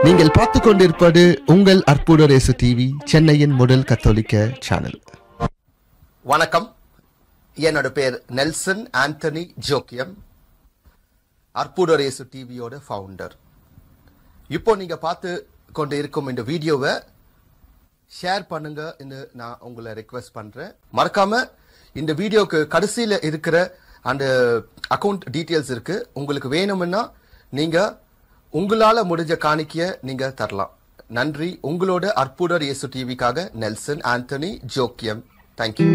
நீங்கள் பார்த்து கொண்டிருப்பது உங்கள் அற்புத ரேசு டிவி சென்னையின் முதல் கத்தோலிக்க சேனல் வணக்கம் என்னோட பேர் நெல்சன் ஆண்டனி ஜோக்கியம் அற்புதரேசு டிவியோட ஃபவுண்டர் இப்போ நீங்க பார்த்து கொண்டு இருக்கும் இந்த வீடியோவை ஷேர் பண்ணுங்கன்னு நான் உங்களை ரெக்வெஸ்ட் பண்றேன் மறக்காம இந்த வீடியோக்கு கடைசியில இருக்கிற அந்த அக்கவுண்ட் டீட்டெயில்ஸ் இருக்கு உங்களுக்கு வேணும்னா நீங்க உங்களால முடிஞ்ச காணிக்கைய நீங்க தரலாம் நன்றி உங்களோட அற்புதர் இயேசு டிவிக்காக நெல்சன் ஆண்டனி ஜோக்கியம் தேங்க்யூ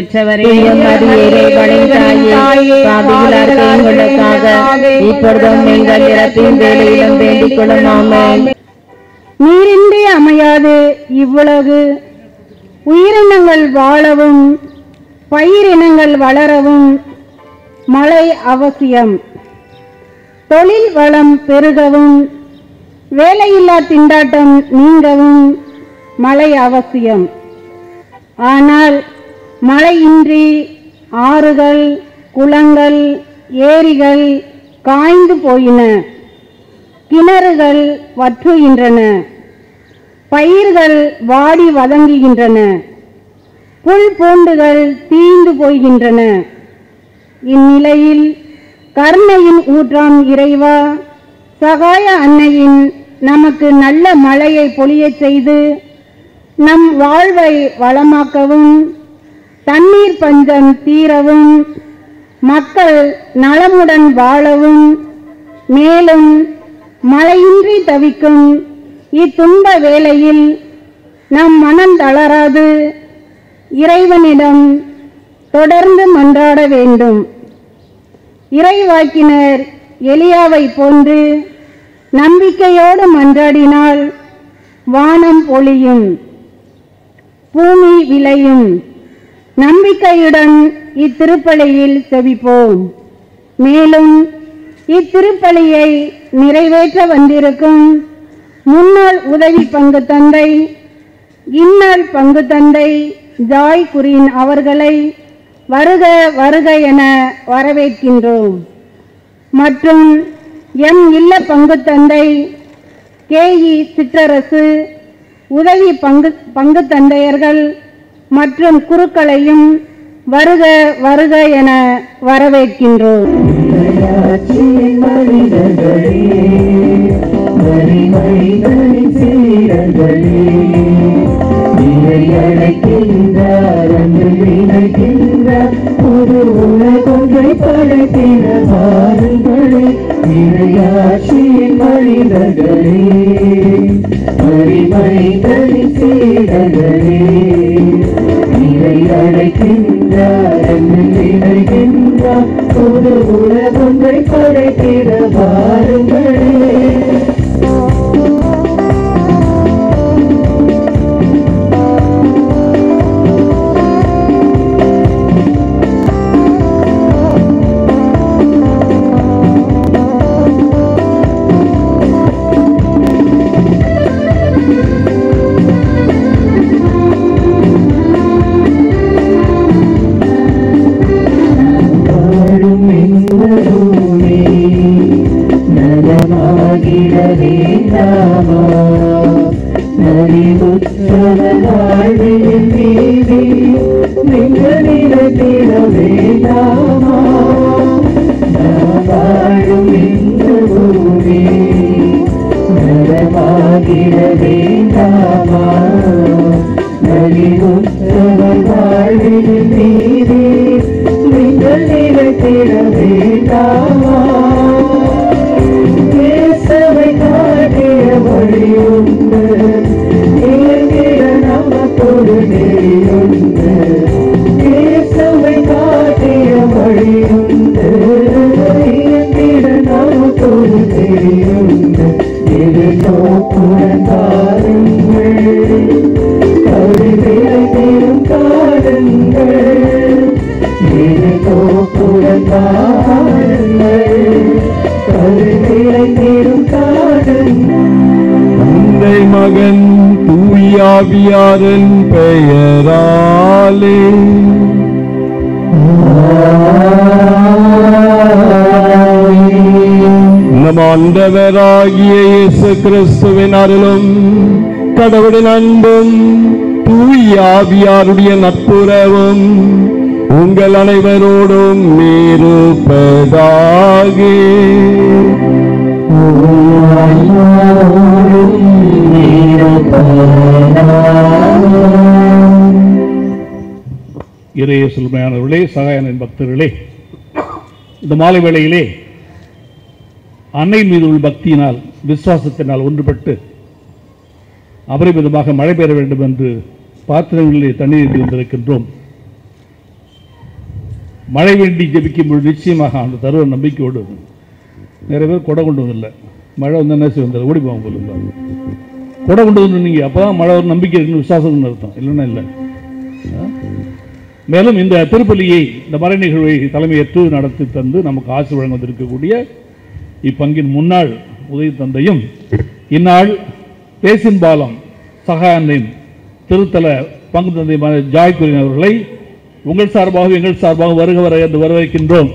பெற்றவரே மரியே படைத்தாயே பாவிகளாக எங்களுக்காக இப்பொழுதும் எங்கள் இறப்பின் வேலையிலும் வேண்டிக் கொள்ளும் ஆமென் நீரின்றி அமையாது இவ்வுலகு உயிரினங்கள் வாழவும் பயிரினங்கள் வளரவும் மழை அவசியம் தொழில் வளம் பெருகவும் வேலையில்லா திண்டாட்டம் நீங்கவும் மழை அவசியம் ஆனால் மழையின்றி ஆறுகள் குளங்கள் ஏரிகள் காய்ந்து போயின கிணறுகள் வற்றுகின்றன பயிர்கள் வாடி வதங்குகின்றன புல் பூண்டுகள் தீந்து போகின்றன இந்நிலையில் கருணையின் ஊற்றாம் இறைவா சகாய அன்னையின் நமக்கு நல்ல மழையை பொழியச் செய்து நம் வாழ்வை வளமாக்கவும் தண்ணீர் பஞ்சம் தீரவும் மக்கள் நலமுடன் வாழவும் மேலும் மழையின்றி தவிக்கும் இத்துன்ப வேளையில் நம் மனம் தளராது இறைவனிடம் தொடர்ந்து மன்றாட வேண்டும் இறைவாக்கினர் எலியாவை போன்று நம்பிக்கையோடு மன்றாடினால் வானம் பொழியும் பூமி விளையும் நம்பிக்கையுடன் இத்திருப்பலியில் செவிப்போம் மேலும் இத்திருப்பலியை நிறைவேற்ற வந்திருக்கும் முன்னாள் உதவி பங்கு தந்தை இந்நாள் பங்கு தந்தை ஜாய் குரீன் அவர்களை வருக வருக என வரவேற்கின்றோம் மற்றும் எம் இல்ல பங்கு தந்தை கேஇ சிற்றரசு உதவி பங்கு பங்கு தந்தையர்கள் மற்றும் குருக்களையும் வருக வருக என வரவேற்கின்றோம் தந்தை மகன் தூயாவியாரின் பெயராலே நம் ஆண்டவராகிய இயேசு கிறிஸ்துவின் அருளும் கடவுளின் அன்பும் தூயாவியாருடைய நட்புறவும் உங்கள் அனைவரோடும் இருப்பதாக இறைய சொல்மையானவர்களே சகாயனின் பக்தர்களே இந்த மாலை வேளையிலே அன்னை மீது உள்ள பக்தியினால் விசுவாசத்தினால் ஒன்றுபட்டு அபரிமிதமாக மழை பெற வேண்டும் என்று பாத்திரங்களிலே தண்ணீர் வந்திருக்கின்றோம் மழை வேண்டி ஜெபிக்கும் பொழுது நிச்சயமாக அந்த தருவ நம்பிக்கையோடு நிறைய பேர் கொடை கொண்டு வந்தில்ல மழை வந்து என்ன செய்ய வந்தார் ஓடி போவாங்க போல இருந்தாங்க. கொடை கொண்டு வந்து நீங்கள் அப்போ தான் மழை ஒரு நம்பிக்கை இருக்குன்னு விசுவாசம்னு அர்த்தம் இல்லைன்னா இல்லை ஆ? மேலும் இந்த திருப்பலியை இந்த மறை நிகழ்வை தலைமையேற்று நடத்தி தந்து நமக்கு ஆசி வழங்க வந்திருக்கக்கூடிய இப்பங்கின் முன்னாள் உதவி தந்தையும் இந்நாள் தேசின்பாலம் சகாயனின் திருத்தல பங்கு தந்தையுமான ஜாய் குரியன் அவர்களை உங்கள் சார்பாக எங்கள் சார்பாக வருக வர என்று வரவேற்கின்றோம்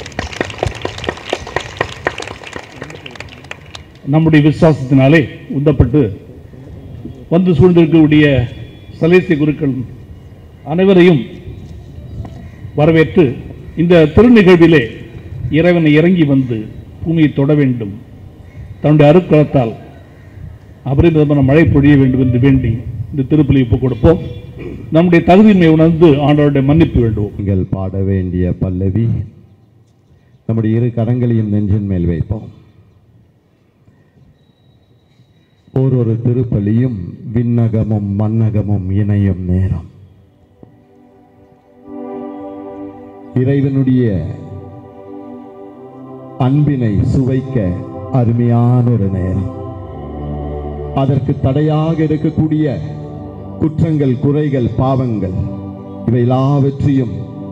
நம்முடைய விசுவாசத்தினாலே உந்தப்பட்டு வந்து சூழ்ந்திருக்கக்கூடிய சலேசிய குருக்கள் அனைவரையும் வரவேற்று இந்த திருநிகழ்விலே இறைவனை இறங்கி வந்து பூமியை தொட வேண்டும் தன்னுடைய அருக்கலத்தால் அபரிமிதமான மழை பொழிய வேண்டும் என்று வேண்டி இந்த திருப்பலி ஒப்புக் கொடுப்போம் நம்முடைய தகுதியின்மை உணர்ந்து ஆண்டவருடைய மன்னிப்பு வேண்டுவோம் நீங்கள் பாட வேண்டிய பல்லவி நம்முடைய இரு கரங்களையும் நெஞ்சின் மேல் வைப்போம் ஓரொரு திருப்பலியும் விண்ணகமும் மண்ணகமும் இணையும் நேரம் இறைவனுடைய அன்பினை சுவைக்க அருமையான ஒரு நேரம் அதற்கு தடையாக இருக்கக்கூடிய குற்றங்கள் குறைகள் பாவங்கள் இவை எல்லாவற்றையும்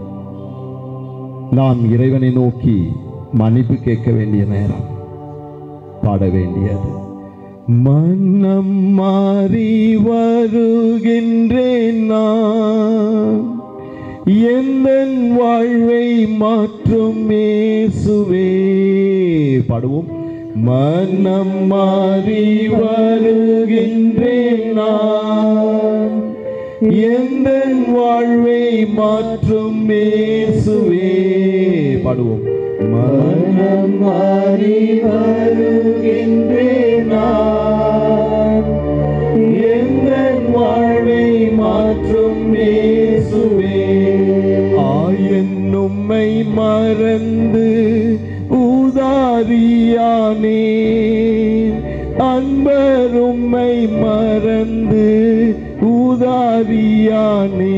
நாம் இறைவனை நோக்கி மன்னிப்பு கேட்க வேண்டிய நேரம் பாட வேண்டியது மன்னம் மாறி வருகின்றேன் நான் எந்த வாழ்வை மாற்றும் இயேசுவே பாடுவோம் மன்னம் மாறி வருகின்றேன் நான் எந்த வாழ்வை மாற்றும் இயேசுவே பாடுவோம் மனம் மாறி வருகின்றேன் நான் எந்த வாழ்வை மாற்றும் இயேசுவே ஆயன் உம்மை மறந்து ஊதாரியானே அன்பர் உம்மை மறந்து ஊதாரியானே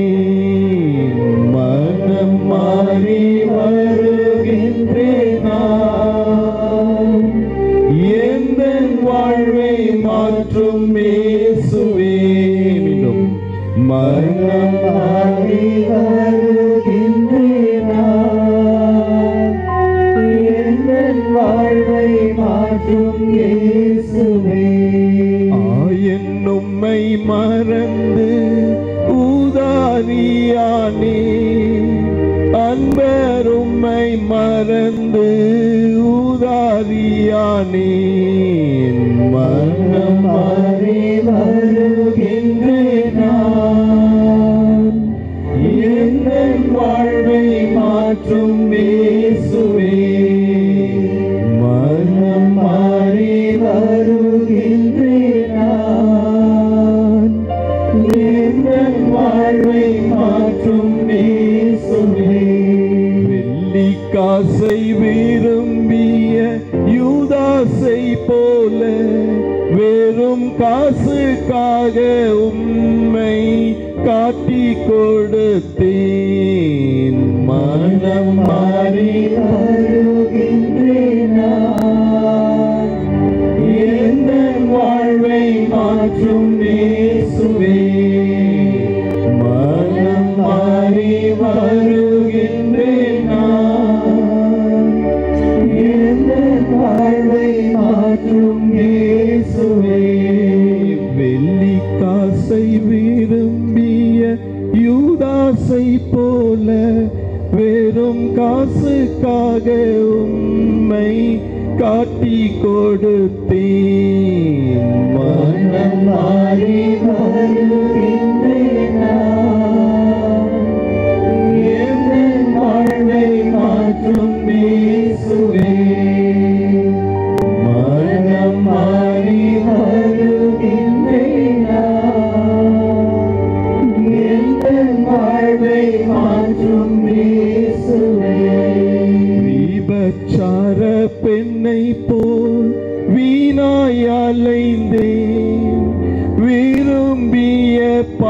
மனம் மாறி வருகின்றேன் நான். எந்த வாழ்வை மாற்றும் இயேசுவே மீண்டும் மனம் மாறி வருகின்றேன் நான். எந்த வாழ்வை மாற்றும் இயேசுவே ஆயன் உம்மை மறந்து ஊதாரியானே அன்பர் உம்மை மறந்து ஊதாரியானே மனம் மாறி வருகின்றேன் நான். எந்த வாழ்வை மாற்றும் இயேசுவே மனம் மாறி வருகின்றேன் நான். எந்த வாழ்வை மாற்றும் இயேசுவே வெள்ளி காசை விரும்பிய யூதாசை போல வெறும் காசுக்காக உம்மை காட்டி கொடுத்தேன் மனம் மாறி வருகின்றேன் நான். எந்த வாழ்வை மாற்றும் இயேசுவே மனம் மாறி வருகின்றேன் நான். எந்த வாழ்வை மாற்றும் இயேசுவே வெள்ளி காசை விரும்பிய யூதாசை போல வெறும் காசுக்காக உம்மை காட்டி கொடுத்தேன் மனம் மாறி வருகின்றேன் நான். எந்த வாழ்வை மாற்றும் இயேசுவே மனம் மாறி வருகின்றேன் நான். எந்த வாழ்வை மாற்றும் இயேசுவே விபச்சார பெண்ணை போல் வீணாய் அலைந்தேன் விரும்பிய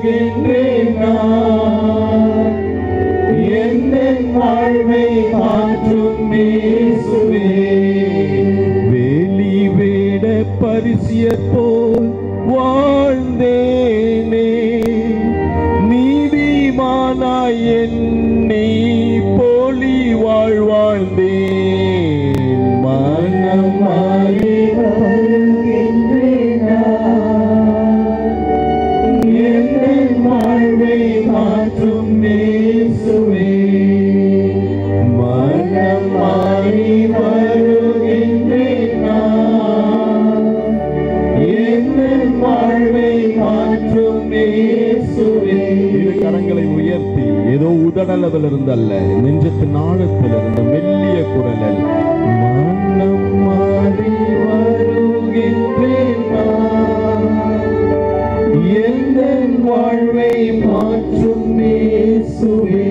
வருகின்றேன் நான் எந்த வாழ்வை மாற்றும் இயேசுவே வேலி வேட பரிசியற் போல் வாழ்ந்தேனே நீதிமானாய் என்னை போலி வாழ் வாழ்ந்தேன் மனம் மாறி வருகின்றேன் என் வாழ்வை மாற்றும் நேசுவே மனம் மாறி வருகின்றேன் நான். என் வாழ்வை மாற்றும் நேசுவே இரு கரங்களை உயர்த்தி ஏதோ உதடளவில் இருந்தல்ல நெஞ்சத்தின் ஆழத்தில் இருந்த மெல்லிய குரலில் மனம் மாறி வருகின்றேன் நான். எந்த வாழ்வை மாற்றும் இயேசுவே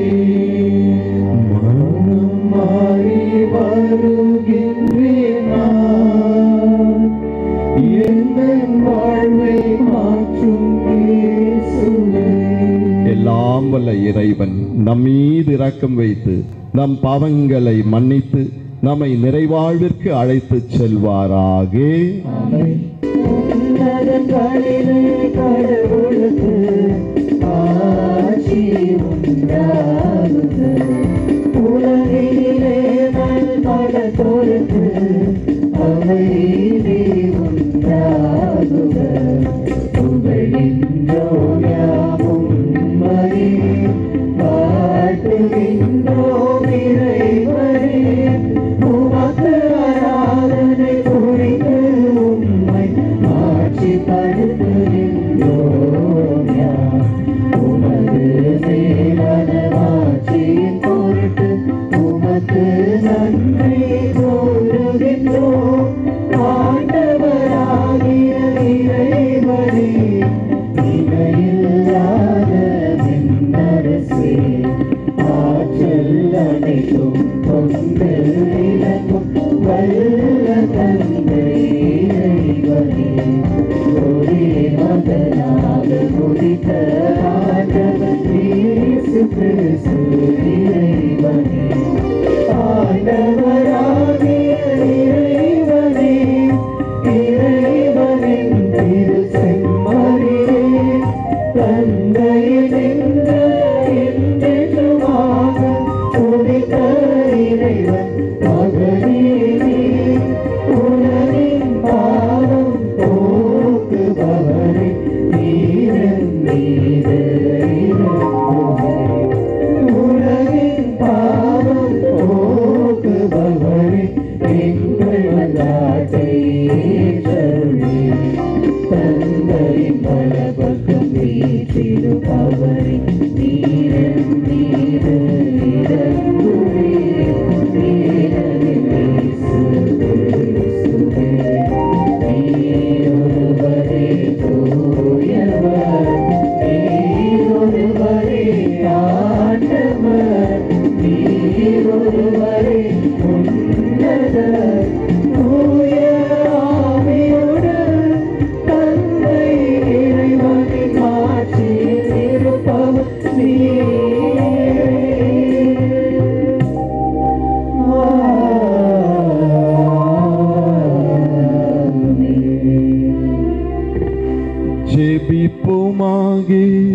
மனம் மாறி வருகின்றேன் நான். எந்த வாழ்வை மாற்றும் இயேசுவே எல்லாம் வல்ல இறைவன் நம் மீது இரக்கம் வைத்து நம் பாவங்களை மன்னித்து நம்மை நிறைவாழ்விற்கு அழைத்துச் செல்வாராக உன்னதங்களிலே கடவுளுக்கு ஆட்சி உண்டாகுக. உலகினிலே நல்மனத்தோருக்கு அமைதி உண்டாகுக. புகழின்றோம் யாவும் உம்மையே, வாழ்த்துகின்றோம் இறைவனே. உமக்கு ஆராதனை புரிந்து உம்மை ஆட்சிப்படுத்துகின்றோம் யாம். உமது மேலான ஆட்சியின் பொருட்டு உமக்கு நன்றி கூறுகின்றோம் ஆண்டவராகிய இறைவனே இணையில்லாத விண்ணரசே ஆற்றல் அனைத்தும் கொண்டு இலக்கும் வல்ல தந்தை இறைவனே ஒரே மகனாக முடித்த ஆண்டவர் இயேசு கிறிஸ்து இறைவனே ஆண்டவராகிய இறைவனே இறைவனின் திரு செம்மறியே தந்தையினின்ற என்றென்றுமாக உதித்த இறைவன் மகனே உலகின் பாவம் போக்குபவரே நீரன் மீது இறங்குமே உலகின் பாவம் போக்குபவரே எங்கள் மன்றாட்டை ஏற்றருளே தந்தையின் பலபக்கம் வீற்றிருப்பவரே நீரன் மீது இறங்குமே நீரனில் இயேசு கிறிஸ்துவே நீரொருவரே தூயவர் நீரொருவரே ஆண்டவர் நீரொருவரே உன்னதர் தூய ஆவியோடு தந்தை இறைவனின் ஆட்சியில் இருப்பவர் நீரே. ஜெபிப்போமாக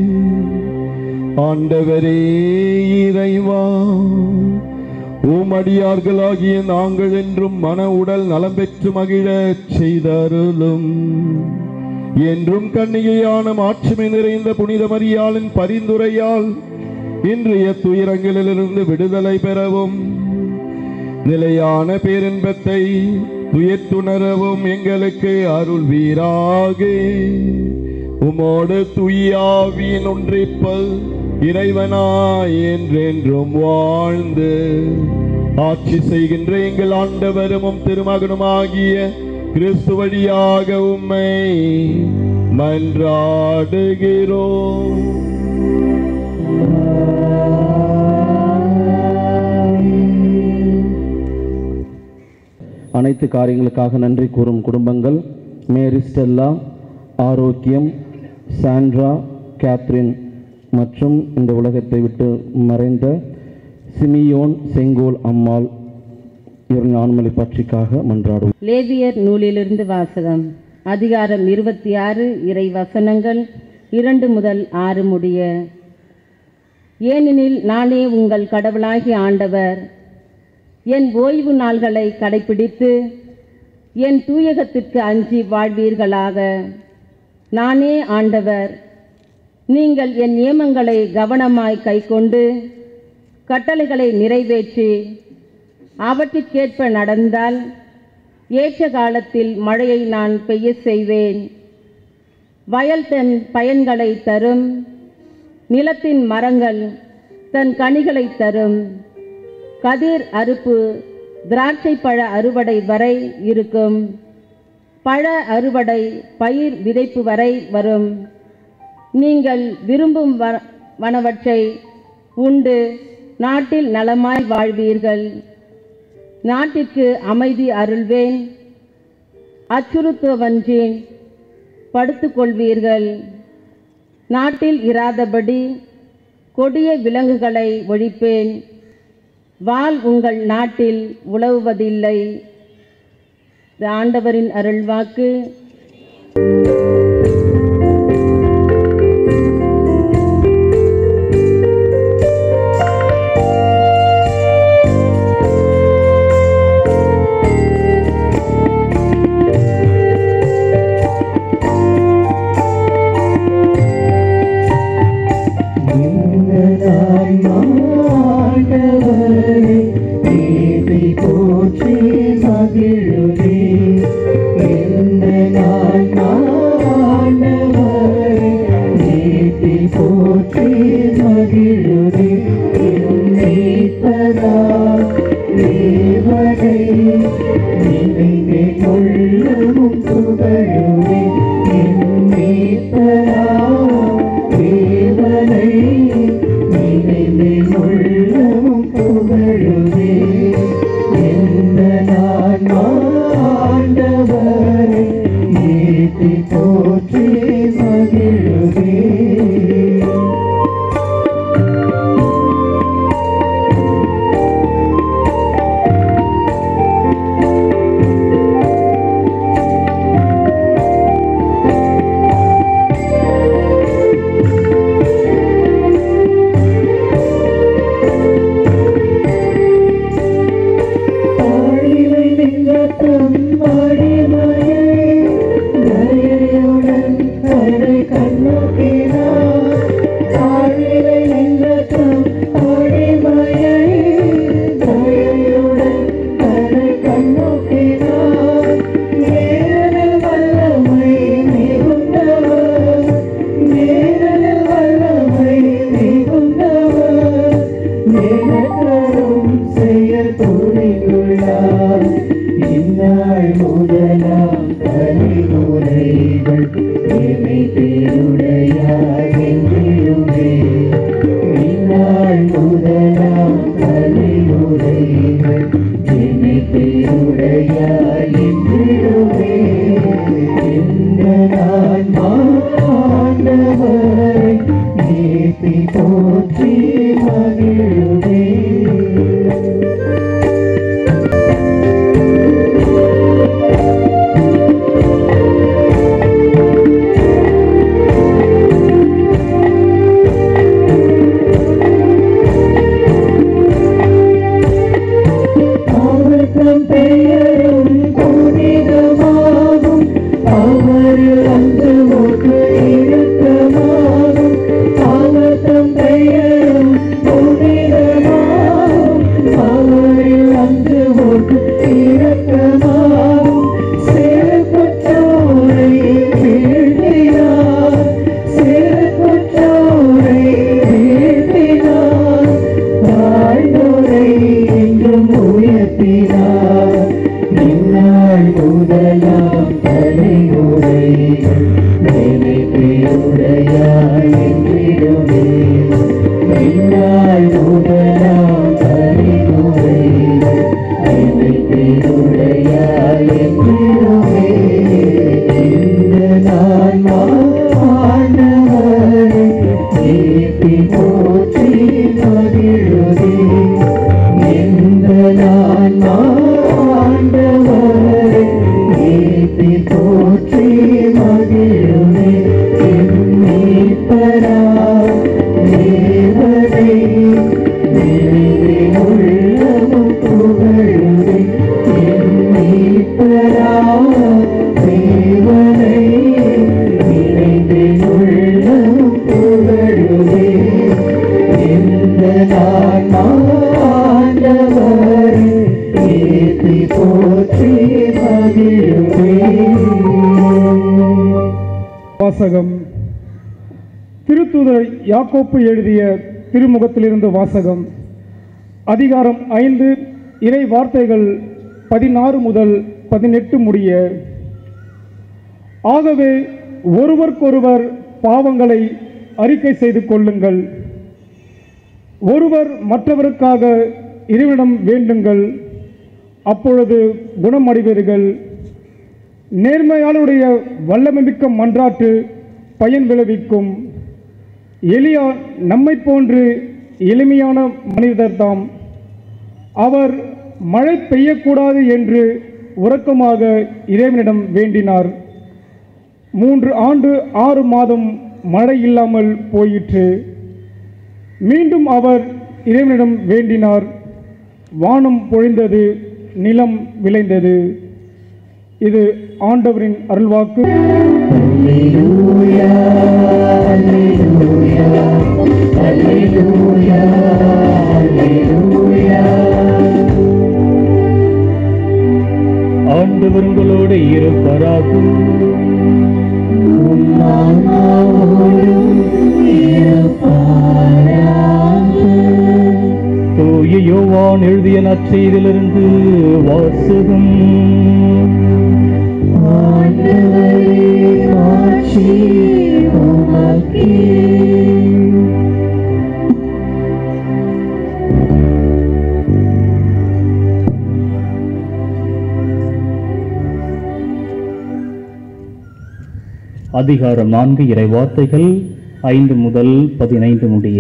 ஆண்டவரே இறைவா உமடியார்களாகிய நாங்கள் என்றும் மன உடல் நலம் பெற்று மகிழச் செய்தருளும் என்றும் கன்னிகையான மாட்சிமை நிறைந்த புனித மரியாளின் பரிந்துரையால் இன்றைய துயரங்களிலிருந்து விடுதலை பெறவும் நிலையான பேரின்பத்தை துயத்துணரவும் எங்களுக்கு அருள் வீராக உமோடு துய்யாவியின் ஒன்றிப்பல் இறைவனாய் என்றென்றும் வாழ்ந்து ஆட்சி செய்கின்ற எங்கள் ஆண்டவரும் உம் திருமகனுமாகிய கிறிஸ்து வழியாக உம்மை மன்றாடுகிறோம் அனைத்து காரியங்களுக்காக நன்றி கூறும் குடும்பங்கள் Mary Stella Arokiyam Sandra Catherine மற்றும் இந்த உலகத்தை விட்டு மறைந்த சிமியோன் செங்கோல் அம்மாள் இவரின் ஆண்மலை பற்றிக்காக மன்றாடுவோம் லேவியர் நூலிலிருந்து வாசகம் அதிகாரம் இருபத்தி ஆறு இறை வசனங்கள் இரண்டு முதல் ஆறு முடிய ஏனெனில் நானே உங்கள் கடவுளாகிய ஆண்டவர் என் ஓய்வு நாள்களை கடைப்பிடித்து என் தூயகத்திற்கு அஞ்சி வாழ்வீர்களாக நானே ஆண்டவர் நீங்கள் என் நியமங்களை கவனமாய் கைக்கொண்டு கட்டளைகளை நிறைவேற்றி அவற்றிற்கேற்ப நடந்தால் ஏற்ற காலத்தில் மழையை நான் பெய்ய செய்வேன் வயல் தன் பயன்களை தரும் நிலத்தின் மரங்கள் தன் கனிகளை தரும் கதிர் அறுப்பு திராட்சை பழ அறுவடை வரை இருக்கும் பழ அறுவடை பயிர் விதைப்பு வரை வரும் நீங்கள் விரும்பும் வ வனவற்றை உண்டு நாட்டில் நலமாய் வாழ்வீர்கள் நாட்டிற்கு அமைதி அருள்வேன் அச்சுறுத்துவன்றேன் படுத்துக்கொள்வீர்கள் நாட்டில் இராதபடி கொடிய விலங்குகளை ஒழிப்பேன் வாள் உங்கள் நாட்டில் உழவுவதில்லை இது ஆண்டவரின் அருள்வாக்கு நின்றதாய் ஆண்டவரே, நீதி போற்றி மகிழுதே. நின்றதாய் ஆண்டவரே, நீதி போற்றி மகிழுதே. நினைப்பதா தேவனை நினைந்து கொள்ளவும் புகழுவே நினைப்பதா தேவனை நினைந்து கொள்ளவும் புகழுவே எந்த நான் ஆண்டவரை ஏற்றி போற்றி மகிழுவே ஆழிலை நின்றத்தம் அடிமையை தயையுடன் கரை கண்ணோக்கினார் ஆழிலை நின்றத்தம் அடிமையை தயையுடன் கரை கண்ணோக்கினார் நேரில் வல்லமை மிகுந்தவர் நேரில் வல்லமை மிகுந்தவர் நிலக்கரும் செயல் புரிந்துள்ளார் இந்நாள் முதலாம் தலைமுறைகள் இமை தேருடையார் என்றிடுமே இந்நாள் முதலாம் தலைமுறைகள் இமை தேருடையார் என்றிடுமே இந்த நான் ஆண்டவரை நீதி போற்றி மகிழுவே அவர் தம் பெயரும் புனிதமாகும் அவர் அஞ்சமோக்கு இழுக்கமாகும் அவர் தம் பெயரும் புனிதமாகும் ஏத்தி போற்றி மகிழுதே எந்த நான் ஆண்டவரை ஏத்தி போற்றி மகிழுதே மீட்பரா தேவனை நினைவே உள்ளமும் புகழுதே மீட்பரா தேவனை நினைவே உள்ளமும் புகழுதே எந்த நான் ஆண்டவரை ஏத்தி போற்றி மகிழுதே வாசகம் திருத்தூதர் யாக்கோப்பு எழுதிய திருமுகத்திலிருந்து வாசகம் அதிகாரம் ஐந்து இறை வார்த்தைகள் பதினாறு முதல் பதினெட்டு முடிய ஆகவே ஒருவருக்கொருவர் பாவங்களை அறிக்கை செய்து கொள்ளுங்கள் ஒருவர் மற்றவருக்காக இறைவனிடம் வேண்டுங்கள் அப்பொழுது குணமடைவீர்கள் நேர்மையாளுடைய வல்லமைமிக்க மன்றாட்டு பயன் விளைவிக்கும் எலியா நம்மை போன்று எளிமையான மனிதர்தாம் அவர் மழை பெய்யக்கூடாது என்று உறக்கமாக இறைவனிடம் வேண்டினார் மூன்று ஆண்டு ஆறு மாதம் மழை இல்லாமல் போயிற்று மீண்டும் அவர் இறைவனிடம் வேண்டினார் வானம் பொழிந்தது நிலம் விளைந்தது இது ஆண்டவரின் அருள்வாக்கு ஆண்டவர் உங்களோடு இருப்பராக தூய யோவான் எழுதிய நற்செய்தியிலிருந்து வாசகம் அதிகாரம் நான்கு இறை வார்த்தைகள் ஐந்து முதல் பதினைந்து முடிய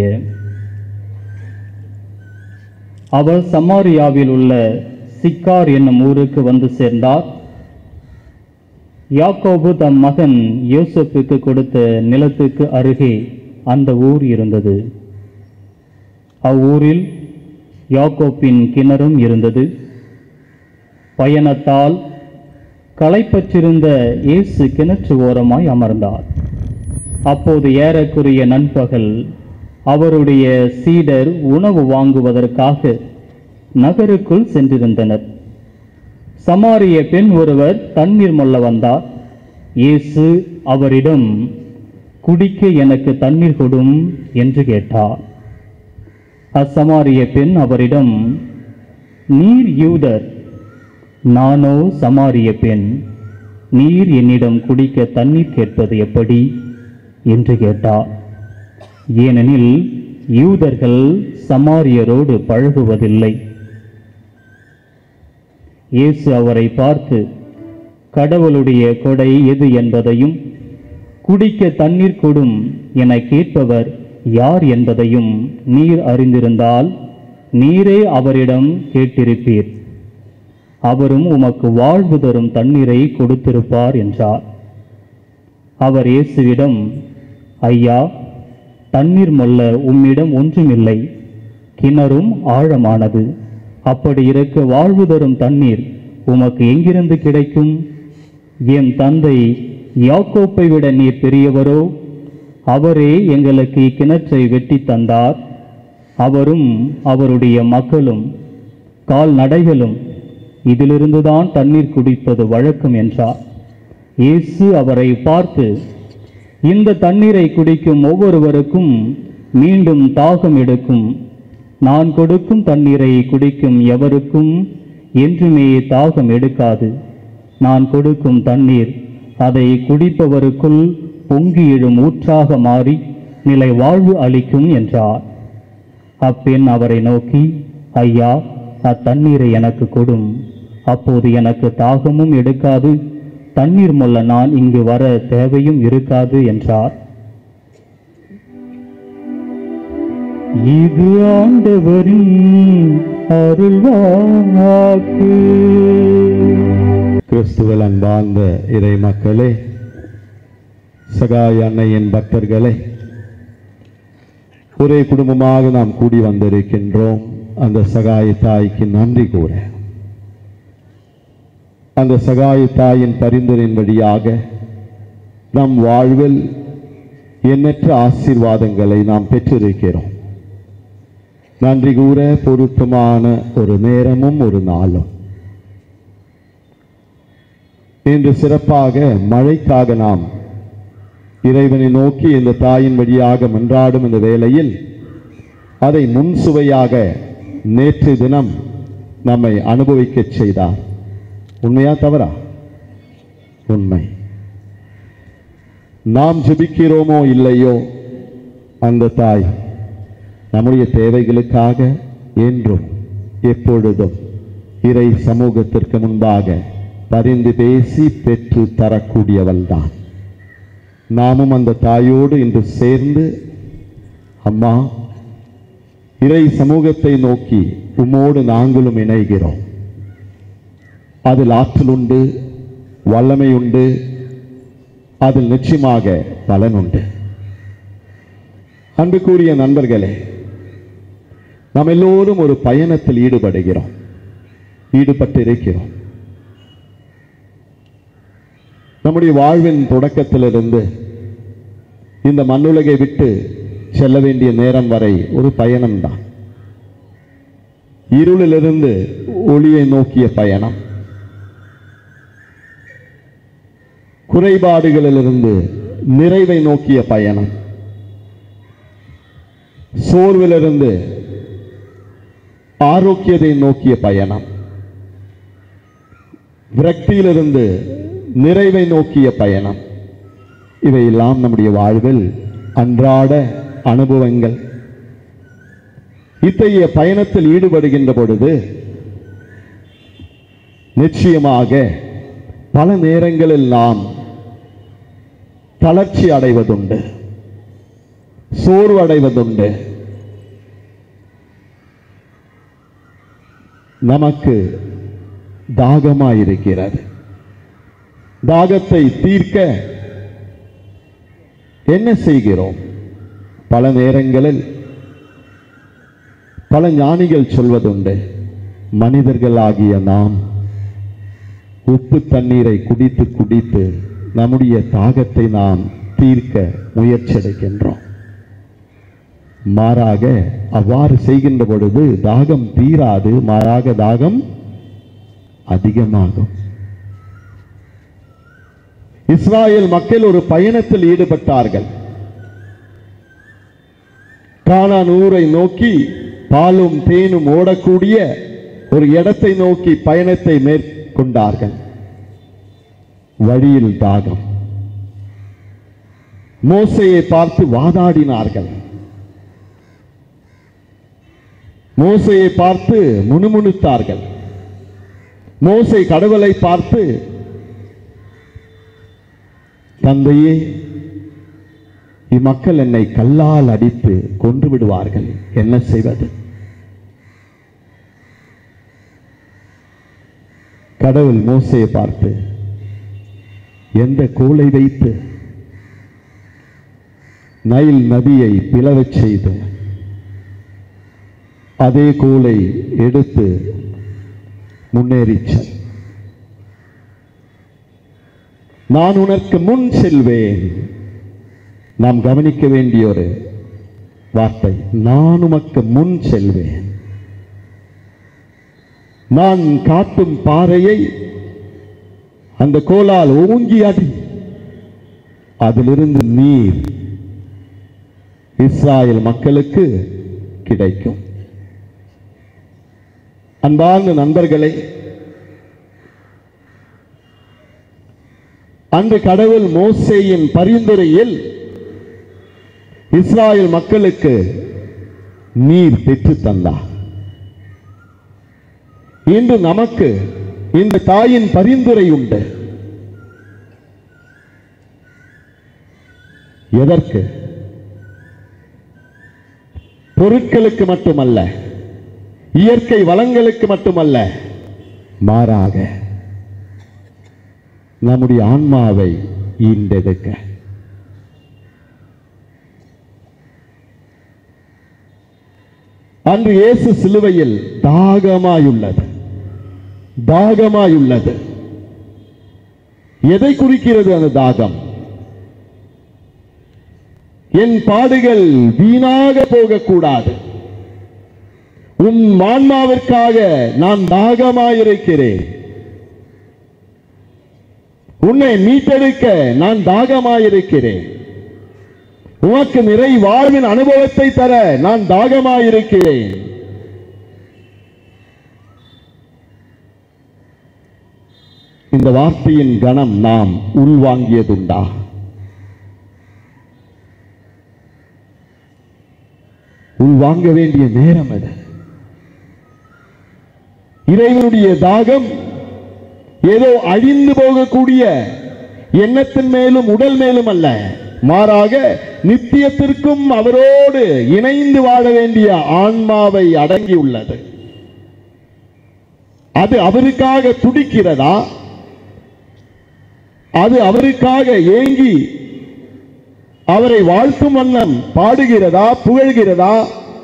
அவர் சமாரியாவில் உள்ள சிக்கார் என்னும் ஊருக்கு வந்து சேர்ந்தார் யாக்கோபு தம் மகன் யோசப்புக்கு கொடுத்த நிலத்துக்கு அருகே அந்த ஊர் இருந்தது அவ்வூரில் யாக்கோப்பின் கிணறும் இருந்தது பயணத்தால் களைப்பற்றிருந்த இயேசு கிணற்று ஓரமாய் அமர்ந்தார் அப்போது ஏறக்குறைய நண்பகல் அவருடைய சீடர் உணவு வாங்குவதற்காக நகருக்குள் சென்றிருந்தனர் சமாரிய பெண் ஒருவர் தண்ணீர் மொள்ள வந்தார் இயேசு அவரிடம் குடிக்க எனக்கு தண்ணீர் கொடும் என்று கேட்டார் அச்சமாரிய பெண் அவரிடம் நீர் யூதர் நானோ சமாரிய பெண் நீர் என்னிடம் குடிக்க தண்ணீர் கேட்பது எப்படி என்று கேட்டார் ஏனெனில் யூதர்கள் சமாரியரோடு பழகுவதில்லை இயேசு அவரை பார்த்து கடவுளுடைய கொடை எது என்பதையும் குடிக்க தண்ணீர் கொடும் என கேட்பவர் யார் என்பதையும் நீர் அறிந்திருந்தால் நீரே அவரிடம் கேட்டிருப்பீர் அவரும் உமக்கு வாழ்வு தரும் தண்ணீரை கொடுத்திருப்பார் என்றார் அவர் இயேசுவிடம் ஐயா தண்ணீர் மொல்ல உம்மிடம் ஒன்றுமில்லை கிணறும் ஆழமானது அப்படி இருக்க வாழ்வு தரும் தண்ணீர் உமக்கு எங்கிருந்து கிடைக்கும் என் தந்தை யாக்கோப்பை விட நீர் பெரியவரோ அவரே எங்களுக்கு இக்கிணற்றை வெட்டி தந்தார் அவரும் அவருடைய மக்களும் கால்நடைகளும் இதிலிருந்துதான் தண்ணீர் குடிப்பது வழக்கம் என்றார் இயேசு அவரை பார்த்து இந்த தண்ணீரை குடிக்கும் ஒவ்வொருவருக்கும் மீண்டும் தாகம் எடுக்கும் நான் கொடுக்கும் தண்ணீரை குடிக்கும் எவருக்கும் என்றுமே தாகம் எடுக்காது நான் கொடுக்கும் தண்ணீர் அதை குடிப்பவருக்குள் பொங்கி எழும் ஊற்றாக மாறி நிலை வாழ்வு அளிக்கும் என்றார் அப்பெண் அவரை நோக்கி ஐயா அத்தண்ணீரை எனக்கு கொடும் அப்போது எனக்கு தாகமும் எடுக்காது தண்ணீர் மொல்ல நான் இங்கு வர தேவையும் இருக்காது என்றார் இது ஆண்டவரின் அருள்வாக்கு கிறிஸ்துவல் அன்பார்ந்த இறை மக்களே சகாய் அன்னையின் பக்தர்களே ஒரே குடும்பமாக நாம் கூடி வந்திருக்கின்றோம் அந்த சகாய தாய்க்கு நன்றி கூற அந்த சகாய தாயின் பரிந்துரையின் வழியாக நம் வாழ்வில் எண்ணற்ற ஆசீர்வாதங்களை நாம் பெற்றிருக்கிறோம் நன்றி கூற பொருத்தமான ஒரு நேரமும் ஒரு நாளும் இன்று சிறப்பாக மழைக்காக நாம் இறைவனை நோக்கி இந்த தாயின் வழியாக மன்றாடும் இந்த வேளையில் அதை முன் சுவையாக நேற்று தினம் நம்மை அனுபவிக்கச் செய்தார் உண்மையா தவறா உண்மை நாம் ஜெபிக்கிறோமோ இல்லையோ அந்த தாய் நம்முடைய தேவைகளுக்காக என்றும் எப்பொழுதும் இறை சமூகத்திற்கு முன்பாக பரிந்து பேசி பெற்று தரக்கூடியவள்தான் நாமும் அந்த தாயோடு இன்று சேர்ந்து அம்மா இறை சமூகத்தை நோக்கி உம்மோடு நாங்களும் இணைகிறோம் அதில் ஆற்றல் உண்டு வல்லமை உண்டு அதில் நிச்சயமாக பலன் உண்டு அன்புக்குரிய நண்பர்களே நாம் எல்லோரும் ஒரு பயணத்தில் ஈடுபடுகிறோம் ஈடுபட்டு இருக்கிறோம் நம்முடைய வாழ்வின் தொடக்கத்திலிருந்து இந்த மண்ணுலகை விட்டு செல்ல வேண்டிய நேரம் வரை ஒரு பயணம்தான் இருளிலிருந்து ஒளியை நோக்கிய பயணம் குறைபாடுகளிலிருந்து நிறைவை நோக்கிய பயணம் சோர்விலிருந்து ஆரோக்கியத்தை நோக்கிய பயணம் விரக்தியிலிருந்து நிறைவை நோக்கிய பயணம் இவையெல்லாம் நம்முடைய வாழ்வில் அன்றாட அனுபவங்கள் இத்தகைய பயணத்தில் ஈடுபடுகின்ற பொழுது நிச்சயமாக பல நேரங்களில் நாம் தளர்ச்சி அடைவதுண்டு சோர்வு அடைவதுண்டு நமக்கு தாகமாயிருக்கிறது தாகத்தை தீர்க்க என்ன செய்கிறோம் பல நேரங்களில் பல ஞானிகள் சொல்வதுண்டு மனிதர்களாகிய நாம் உப்பு தண்ணீரை குடித்து குடித்து நம்முடைய தாகத்தை நாம் தீர்க்க முயற்சியடைகின்றோம் மாறாக அவ்வாறு செய்கின்ற பொழுது தாகம் தீராது மாறாக தாகம் அதிகமாகும் இஸ்ராயேல் மக்கள் ஒரு பயணத்தில் ஈடுபட்டார்கள் கானான் ஊரை நோக்கி பாலும் தேனும் ஓடக்கூடிய ஒரு இடத்தை நோக்கி பயணத்தை மேற்கொண்டார்கள் வழியில் தாகம் மோசையை பார்த்து வாதாடினார்கள் மோசையை பார்த்து முணுமுணுத்தார்கள் மோசை கடவுளை பார்த்து தந்தையே இம்மக்கள் என்னை கல்லால் அடித்து கொன்று விடுவார்கள் என்ன செய்வது கடவுள் மோசையை பார்த்து எந்த கோலை வைத்து நைல் நதியை பிளவச் செய்து அதே கோலை எடுத்து முன்னேறிச் செல் நான் உனக்கு முன் செல்வேன் நாம் கவனிக்க வேண்டிய ஒரு வார்த்தை நான் உமக்கு முன் செல்வேன் நான் காட்டும் பாறையை அந்த கோலால் ஓங்கி அடி அதிலிருந்து நீர் இஸ்ராயல் மக்களுக்கு கிடைக்கும் அன்பார்ந்த நண்பர்களே அன்று கடவுள் மோசேயின் பரிந்துரையில் இஸ்ராயல் மக்களுக்கு நீர் பெற்று தந்தார் இன்று நமக்கு இந்த தாயின் பரிந்துரை உண்டு எதற்கு பொருட்களுக்கு மட்டுமல்ல இயற்கை வளங்களுக்கு மட்டுமல்ல மாறாக நம்முடைய ஆன்மாவை ஈண்டெடுக்க அன்று இயேசு சிலுவையில் தாகமாயுள்ளது தாகமாயுள்ளது எதை குறிக்கிறது அந்த தாகம் என் பாடுகள் வீணாக போகக்கூடாது உன் ஆன்மாவிற்காக நான் தாகமாயிருக்கிறேன் உன்னை மீட்டெடுக்க நான் தாகமாயிருக்கிறேன் உனக்கு நிறை வாழ்வின் அனுபவத்தை தர நான் தாகமாயிருக்கிறேன் இந்த வார்த்தையின் கணம் நாம் உள்வாங்கியதுண்டா உள்வாங்க வேண்டிய நேரம் அது இறைவனுடைய தாகம் ஏதோ அழிந்து போகக்கூடிய எண்ணத்தின் மேலும் உடல் மேலும் அல்ல மாறாக நித்தியத்திற்கும் அவரோடு இணைந்து வாழ வேண்டிய ஆன்மாவை அடங்கியுள்ளது அது அவருக்காக துடிக்கிறதா அது அவருக்காக ஏங்கி அவரை வாழ்த்தும் வண்ணம் பாடுகிறதா புகழ்கிறதா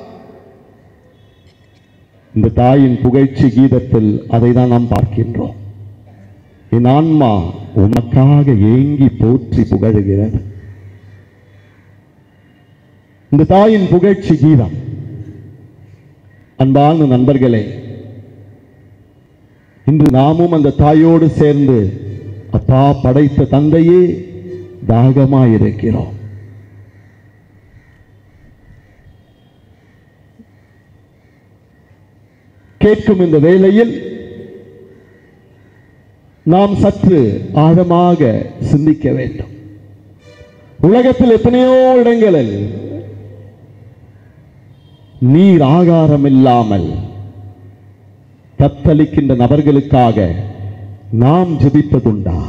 இந்த தாயின் புகழ்ச்சி கீதத்தில் அதை தான் நாம் பார்க்கின்றோம் என் ஆன்மா உமக்காக ஏங்கி போற்றி புகழுகிறது இந்த தாயின் புகழ்ச்சி கீதம் அன்பான நண்பர்களே இன்று நாமும் அந்த தாயோடு சேர்ந்து அப்பா படைத்த தந்தையே தாகமாயிருக்கிறோம் கேட்கும் இந்த வேளையில் நாம் சற்று ஆழமாக சிந்திக்க வேண்டும் உலகத்தில் எத்தனையோ இடங்களில் நீர் ஆகாரம் இல்லாமல் தத்தளிக்கின்ற நபர்களுக்காக நாம் ஜெபிப்பதுண்டா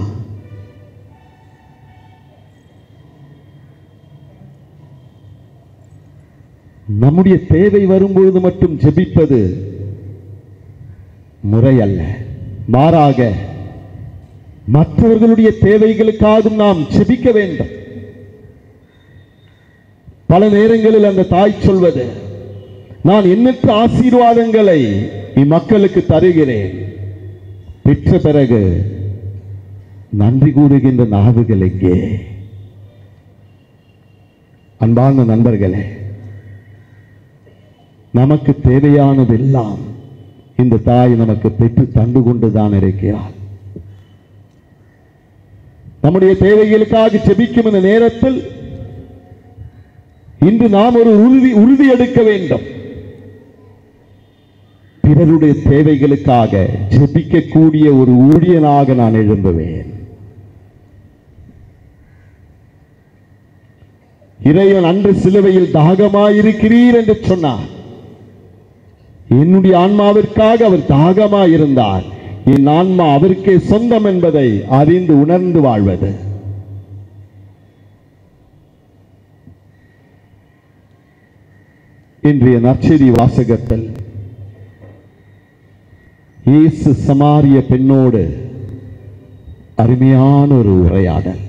நம்முடைய தேவை வரும்பொழுது மட்டும் ஜெபிப்பது முறை அல்ல மாறாக மற்றவர்களுடைய தேவைகளுக்காகவும் நாம் ஜெபிக்க வேண்டும் பல நேரங்களில் அந்த தாய் சொல்வது நான் எண்ணற்ற ஆசீர்வாதங்களை இம்மக்களுக்கு தருகிறேன் பெற்ற பிறகு நன்றி கூறுகின்ற நாவுகள் எங்கே அன்பார்ந்த நண்பர்களே நமக்கு தேவையானதெல்லாம் இந்த தாய் நமக்கு பெற்று தந்து கொண்டுதான் இருக்கிறார் நம்முடைய தேவைகளுக்காக ஜெபிக்கும் இந்த நேரத்தில் இன்று நாம் ஒரு உறுதி உறுதி எடுக்க வேண்டும் பிறருடைய தேவைகளுக்காக ஜெபிக்கக்கூடிய ஒரு ஊழியனாக நான் எழும்புவேன் இறைவன் அன்று சிலுவையில் தாகமாயிருக்கிறீர் என்று சொன்னார் என்னுடைய ஆன்மாவிற்காக அவர் தாகமாயிருந்தார் என் ஆன்மா அவருக்கே சொந்தம் என்பதை அறிந்து உணர்ந்து வாழ்வது இன்றைய நற்செய்தி வாசகத்தில் இயேசு சமாரிய பெண்ணோடு அருமையான ஒரு உரையாடல்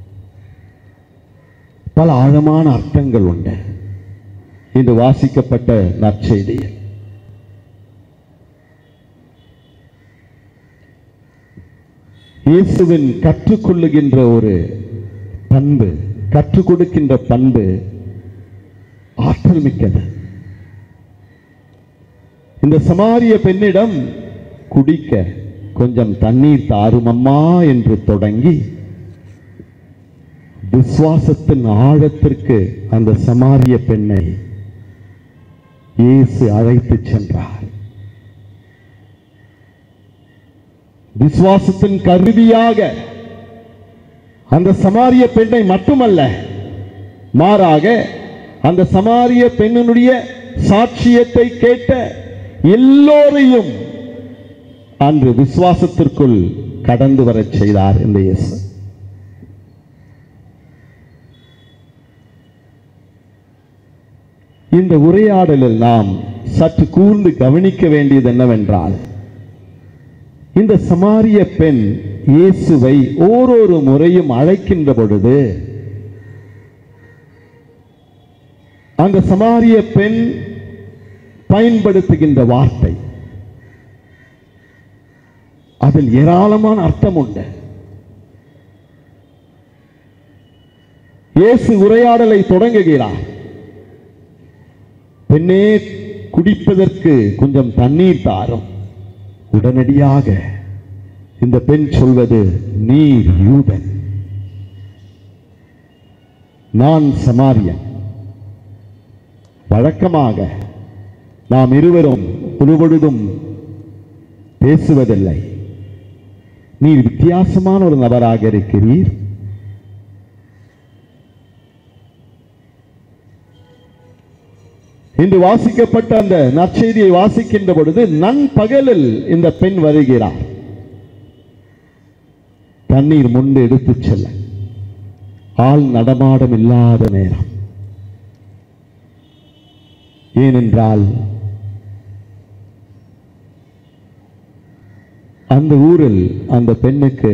பல ஆழமான அர்த்தங்கள் உண்டு இன்று வாசிக்கப்பட்ட நற்செய்தியில் இயேசுவின் கற்றுக்கொள்ளுகின்ற ஒரு பண்பு கற்றுக் கொடுக்கின்ற பண்பு ஆற்றல் மிக்கது இந்த சமாரிய பெண்ணிடம் குடிக்க கொஞ்சம் தண்ணீர் தாரும் அம்மா என்று தொடங்கி விசுவாசத்தின் ஆழத்திற்கு அந்த சமாரிய பெண்ணை இயேசு அழைத்து சென்றார் விசுவாசத்தின் கருவியாக அந்த சமாரிய பெண்ணை மட்டுமல்ல மாறாக அந்த சமாரிய பெண்ணினுடைய சாட்சியத்தை கேட்ட எல்லோரையும் அன்று விசுவாசத்திற்குள் கடந்து வரச் செய்தார் இந்த இயேசு இந்த உரையாடலில் நாம் சற்று கூர்ந்து கவனிக்க வேண்டியது என்னவென்றால் இந்த சமாரிய பெண் இயேசுவை ஓரொரு முறையும் அழைக்கின்ற பொழுது அந்த சமாரிய பெண் பயன்படுத்துகின்ற வார்த்தை அதில் ஏராளமான அர்த்தம் உண்டு இயேசு உரையாடலை தொடங்குகிறார் பெண்ணே குடிப்பதற்கு கொஞ்சம் தண்ணீர் தாரும் உடனடியாக இந்த பெண் சொல்வது நீர் யூதன் நான் சமாரியன் வழக்கமாக நாம் இருவரும் ஒருபொழுதும் பேசுவதில்லை நீர் வித்தியாசமான ஒரு நபராக இருக்கிறீர் இன்று வாசிக்கப்பட்ட அந்த நற்செய்தியை வாசிக்கின்ற பொழுது நண்பகலில் இந்த பெண் வருகிறார் தண்ணீர் முன்பு எடுத்துச் செல்ல ஆள் நடமாடம் இல்லாத நேரம் ஏனென்றால் அந்த ஊரில் அந்த பெண்ணுக்கு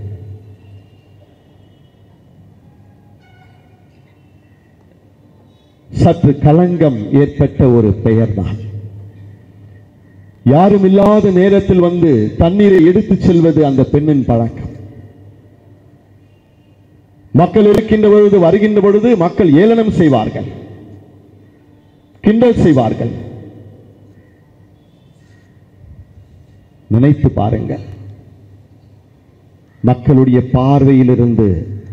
சற்று களங்கம் ஏற்பட்ட ஒரு பெயர்தான் யாரும் இல்லாத நேரத்தில் வந்து தண்ணீரை எடுத்துச் செல்வது அந்த பெண்ணின் பழக்கம் மக்கள் இருக்கின்ற பொழுது வருகின்ற பொழுது மக்கள் ஏளனம் செய்வார்கள் கிண்டல் செய்வார்கள் நினைத்து பாருங்கள் மக்களுடைய பார்வையிலிருந்து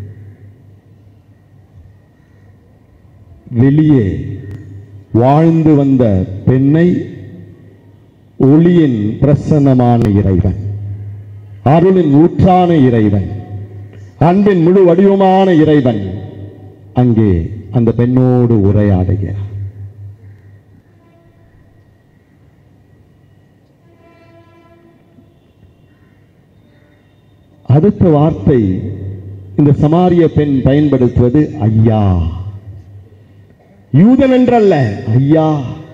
வெளியே வாழ்ந்து வந்த பெண்ணை ஒளியின் பிரசன்னமான இறைவன் அருளின் ஊற்றான இறைவன் அன்பின் முழு வடிவமான இறைவன் அங்கே அந்த பெண்ணோடு உரையாடுகிறார் அடுத்த வார்த்தை இந்த சமாரிய பெண் பயன்படுத்துவது ஐயா யூதன் என்றல்ல ஐயா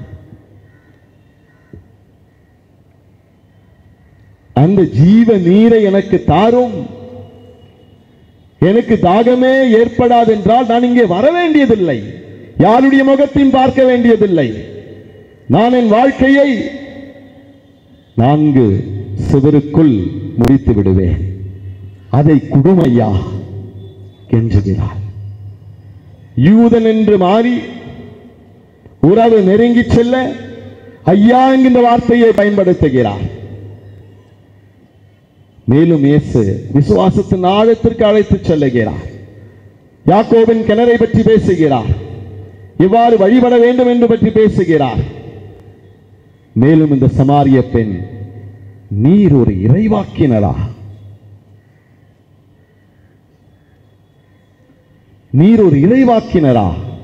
அந்த ஜீவ நீரை எனக்கு தாரும் எனக்கு தாகமே ஏற்படாதென்றால் நான் இங்கே வர வேண்டியதில்லை யாருடைய முகத்தையும் பார்க்க வேண்டியதில்லை நான் என் வாழ்க்கையை நான்கு சிவருக்குள் முடித்து விடுவேன் அதை குடுமையா கெஞ்சுகிறார் யூதன் என்று மாறி உறவு நெருங்கி செல்ல ஐயா என்கின்ற வார்த்தையை பயன்படுத்துகிறார் மேலும் இயேசு விசுவாசத்தின் ஆழத்திற்கு அழைத்து செல்லுகிறார் யாக்கோபின் கிணறை பற்றி பேசுகிறார் எவ்வாறு வழிபட வேண்டும் என்று பற்றி பேசுகிறார் மேலும் இந்த சமாரிய பெண் நீர் ஒரு இறைவாக்கினரா நீர் ஒரு இறைவாக்கினரா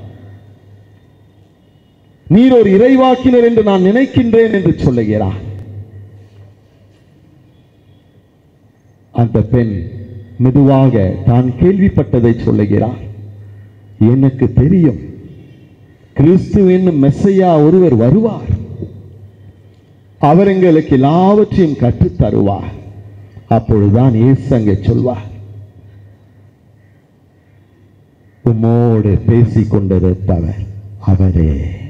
நீர் ஒரு இறைவாக்கினர் என்று நான் நினைக்கின்றேன் என்று சொல்லுகிறார் அந்த பெண் மெதுவாக தான் கேள்விப்பட்டதை சொல்லுகிறார் எனக்கு தெரியும் கிறிஸ்து என்னும் மெஸ்ஸையா ஒருவர் வருவார் அவர் எங்களுக்கு எல்லாவற்றையும் கற்றுத் தருவார் அப்பொழுதுதான் இயேசு அங்கே சொல்வார் உம்மோடு பேசிக் கொண்டிருப்பவர் அவரே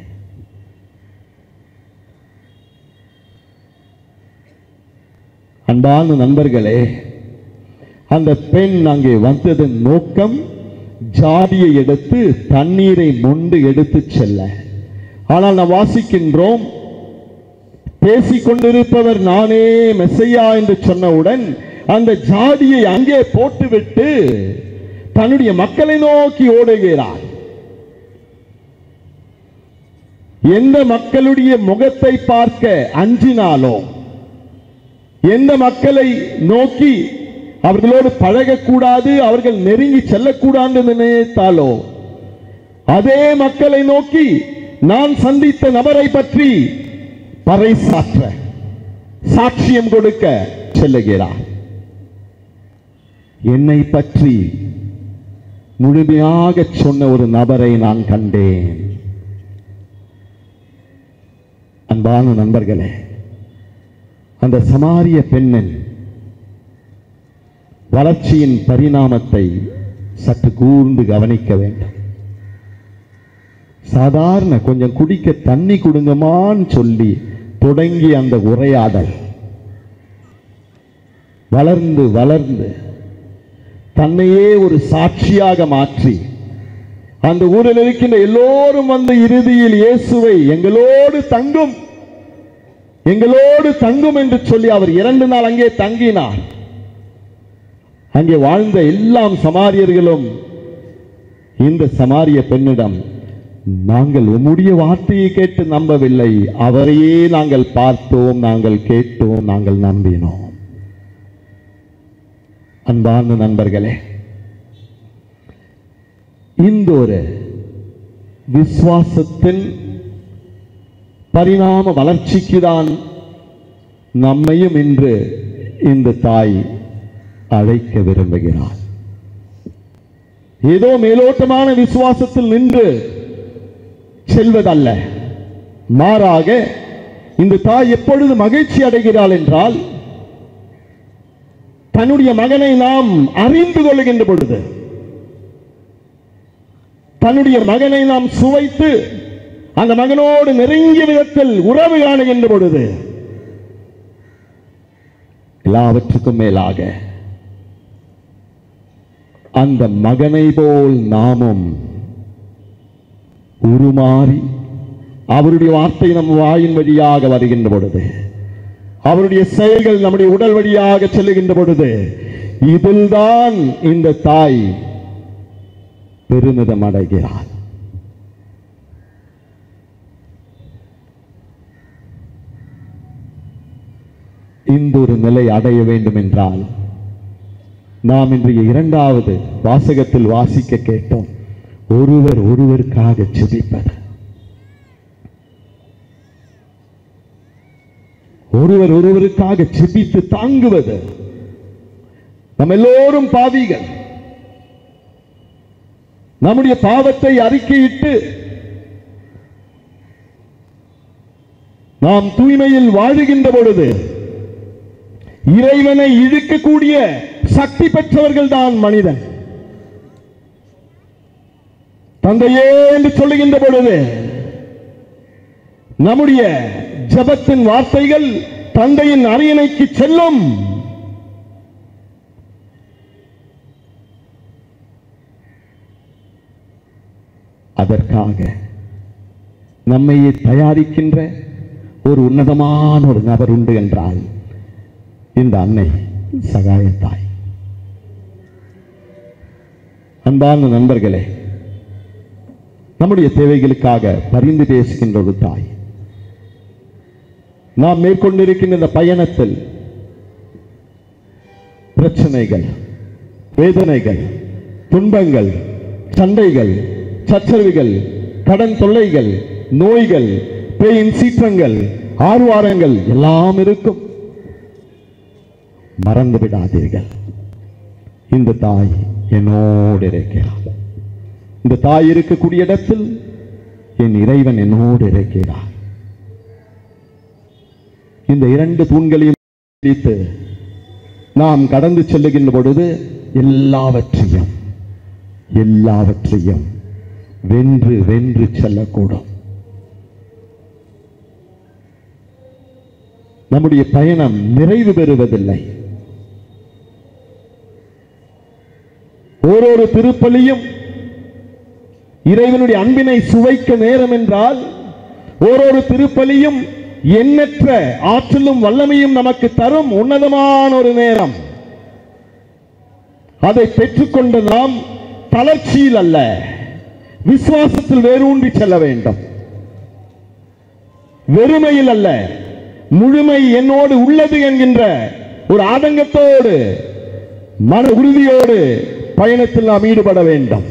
அன்பான நண்பர்களே அந்த பெண் அங்கே வந்ததன் நோக்கம் ஜாடியை எடுத்து தண்ணீரை மொண்டு எடுத்து செல்ல ஆனால் நாம் வாசிக்கின்றோம் பேசிக் கொண்டிருப்பவர் நானே மெஸ்ஸையா என்று சொன்னவுடன் அந்த ஜாடியை அங்கே போட்டுவிட்டு தன்னுடைய மக்களை நோக்கி ஓடுகிறார் எந்த மக்களுடைய முகத்தை பார்க்க அஞ்சினாலோ எந்த மக்களை நோக்கி அவர்களோடு பழகக்கூடாது அவர்கள் நெருங்கி செல்லக்கூடாது என்று நினைத்தாலோ அதே மக்களை நோக்கி நான் சந்தித்த நபரை பற்றி பறைசாற்ற சாட்சியம் கொடுக்க செல்லுகிறார் என்னை பற்றி முழுமையாக சொன்ன ஒரு நபரை நான் கண்டேன் அன்பான நண்பர்களே அந்த சமாரிய பெண்ணின் வளர்ச்சியின் பரிணாமத்தை சற்று கூர்ந்து கவனிக்க வேண்டும் சாதாரண கொஞ்சம் குடிக்க தண்ணி கொடுங்கமான்னு சொல்லி தொடங்கி அந்த உரையாடல் வளர்ந்து வளர்ந்து தன்னையே ஒரு சாட்சியாக மாற்றி அந்த ஊரில் இருக்கின்ற எல்லோரும் வந்து இறுதியில் இயேசுவை எங்களோடு தங்கும் எங்களோடு தங்கும் என்று சொல்லி அவர் இரண்டு நாள் அங்கே தங்கினார் அங்கே வாழ்ந்த எல்லாம் சமாரியர்களும் இந்த சமாரிய பெண்ணிடம் நாங்கள் உம்முடைய வார்த்தையை கேட்டு நம்பவில்லை அவரையே நாங்கள் பார்த்தோம் நாங்கள் கேட்டோம் நாங்கள் நம்பினோம் அன்பார்ந்த நண்பர்களே இந்த ஒரு விசுவாசத்தின் பரிணாம வளர்ச்சிக்கு தான் நம்மையும் இன்று இந்த தாய் அழைக்க விரும்புகிறார் ஏதோ மேலோட்டமான விசுவாசத்தில் நின்று செல்வதல்ல மாறாக இந்த தாய் எப்பொழுது மகிழ்ச்சி அடைகிறாள் என்றால் தன்னுடைய மகனை நாம் அறிந்து கொள்ளுகின்ற பொழுது தன்னுடைய மகனை நாம் சுவைத்து அந்த மகனோடு நெருங்கிய விதத்தில் உறவு காணுகின்ற பொழுது எல்லாவற்றுக்கும் மேலாக அந்த மகனை போல் நாமும் உருமாறி அவருடைய வார்த்தை நம் வாயின் வழியாக வருகின்ற பொழுது அவருடைய செயல்கள் நம்முடைய உடல் வழியாக செல்லுகின்ற பொழுது இதில்தான் இந்த தாய் பெருமிதம் அடைகிறாள் இந்த ஒரு நிலை அடைய வேண்டும் என்றால் நாம் இன்றைய இரண்டாவது வாசகத்தில் வாசிக்க கேட்டோம் ஒருவர் ஒருவருக்காக செபிப்பது ஒருவர் ஒருவருக்காக செபித்து தாங்குவது நம்ம எல்லோரும் பாவிகள் நம்முடைய பாவத்தை அறிக்கையிட்டு நாம் தூய்மையில் வாழுகின்ற பொழுது இறைவனை இழுக்கக்கூடிய சக்தி பெற்றவர்கள் தான் மனிதன் தந்தையே என்று சொல்லுகின்ற பொழுது நம்முடைய ஜபத்தின் வார்த்தைகள் தந்தையின் அரியணைக்கு செல்லும் அதற்காக நம்மையே தயாரிக்கின்ற ஒரு உன்னதமான ஒரு நபர் உண்டு என்றால் இந்த அன்னை சகாயத்தாய் அன்பான நண்பர்களே நம்முடைய தேவைகளுக்காக பரிந்து பேசுகின்ற ஒரு தாய் நாம் மேற்கொண்டிருக்கின்ற இந்த பயணத்தில் பிரச்சனைகள் வேதனைகள் துன்பங்கள் சண்டைகள் சச்சரவுகள் கடன் தொல்லைகள் நோய்கள் பேயின் சீற்றங்கள் ஆர்வாரங்கள் எல்லாம் இருக்கும் மறந்து விடாதீர்கள் இந்த தாய் என்னோடு இருக்கிறார் இந்த தாய் இருக்கக்கூடிய இடத்தில் என் இறைவன் என்னோடு இருக்கிறார் இந்த இரண்டு தூண்களையும் பிடித்து நாம் கடந்து செல்லுகின்ற பொழுது எல்லாவற்றையும் எல்லாவற்றையும் வென்று வென்று செல்லக்கூடும் நம்முடைய பயணம் நிறைவு பெறுவதில்லை ஓரொரு திருப்பலியும் இறைவனுடைய அன்பினை சுவைக்க நேரம் என்றால் ஓரொரு திருப்பலியும் எண்ணற்ற ஆற்றலும் வல்லமையும் நமக்கு தரும் உன்னதமான ஒரு நேரம் அதை பெற்றுக்கொண்ட நாம் தளர்ச்சியில் அல்ல விசுவாசத்தில் வேரூன்றி செல்ல வேண்டும் வெறுமையில் அல்ல முழுமை என்னோடு உள்ளது என்கின்ற ஒரு ஆதங்கத்தோடு மன உறுதியோடு பயணத்தில் நாம் ஈடுபட வேண்டும்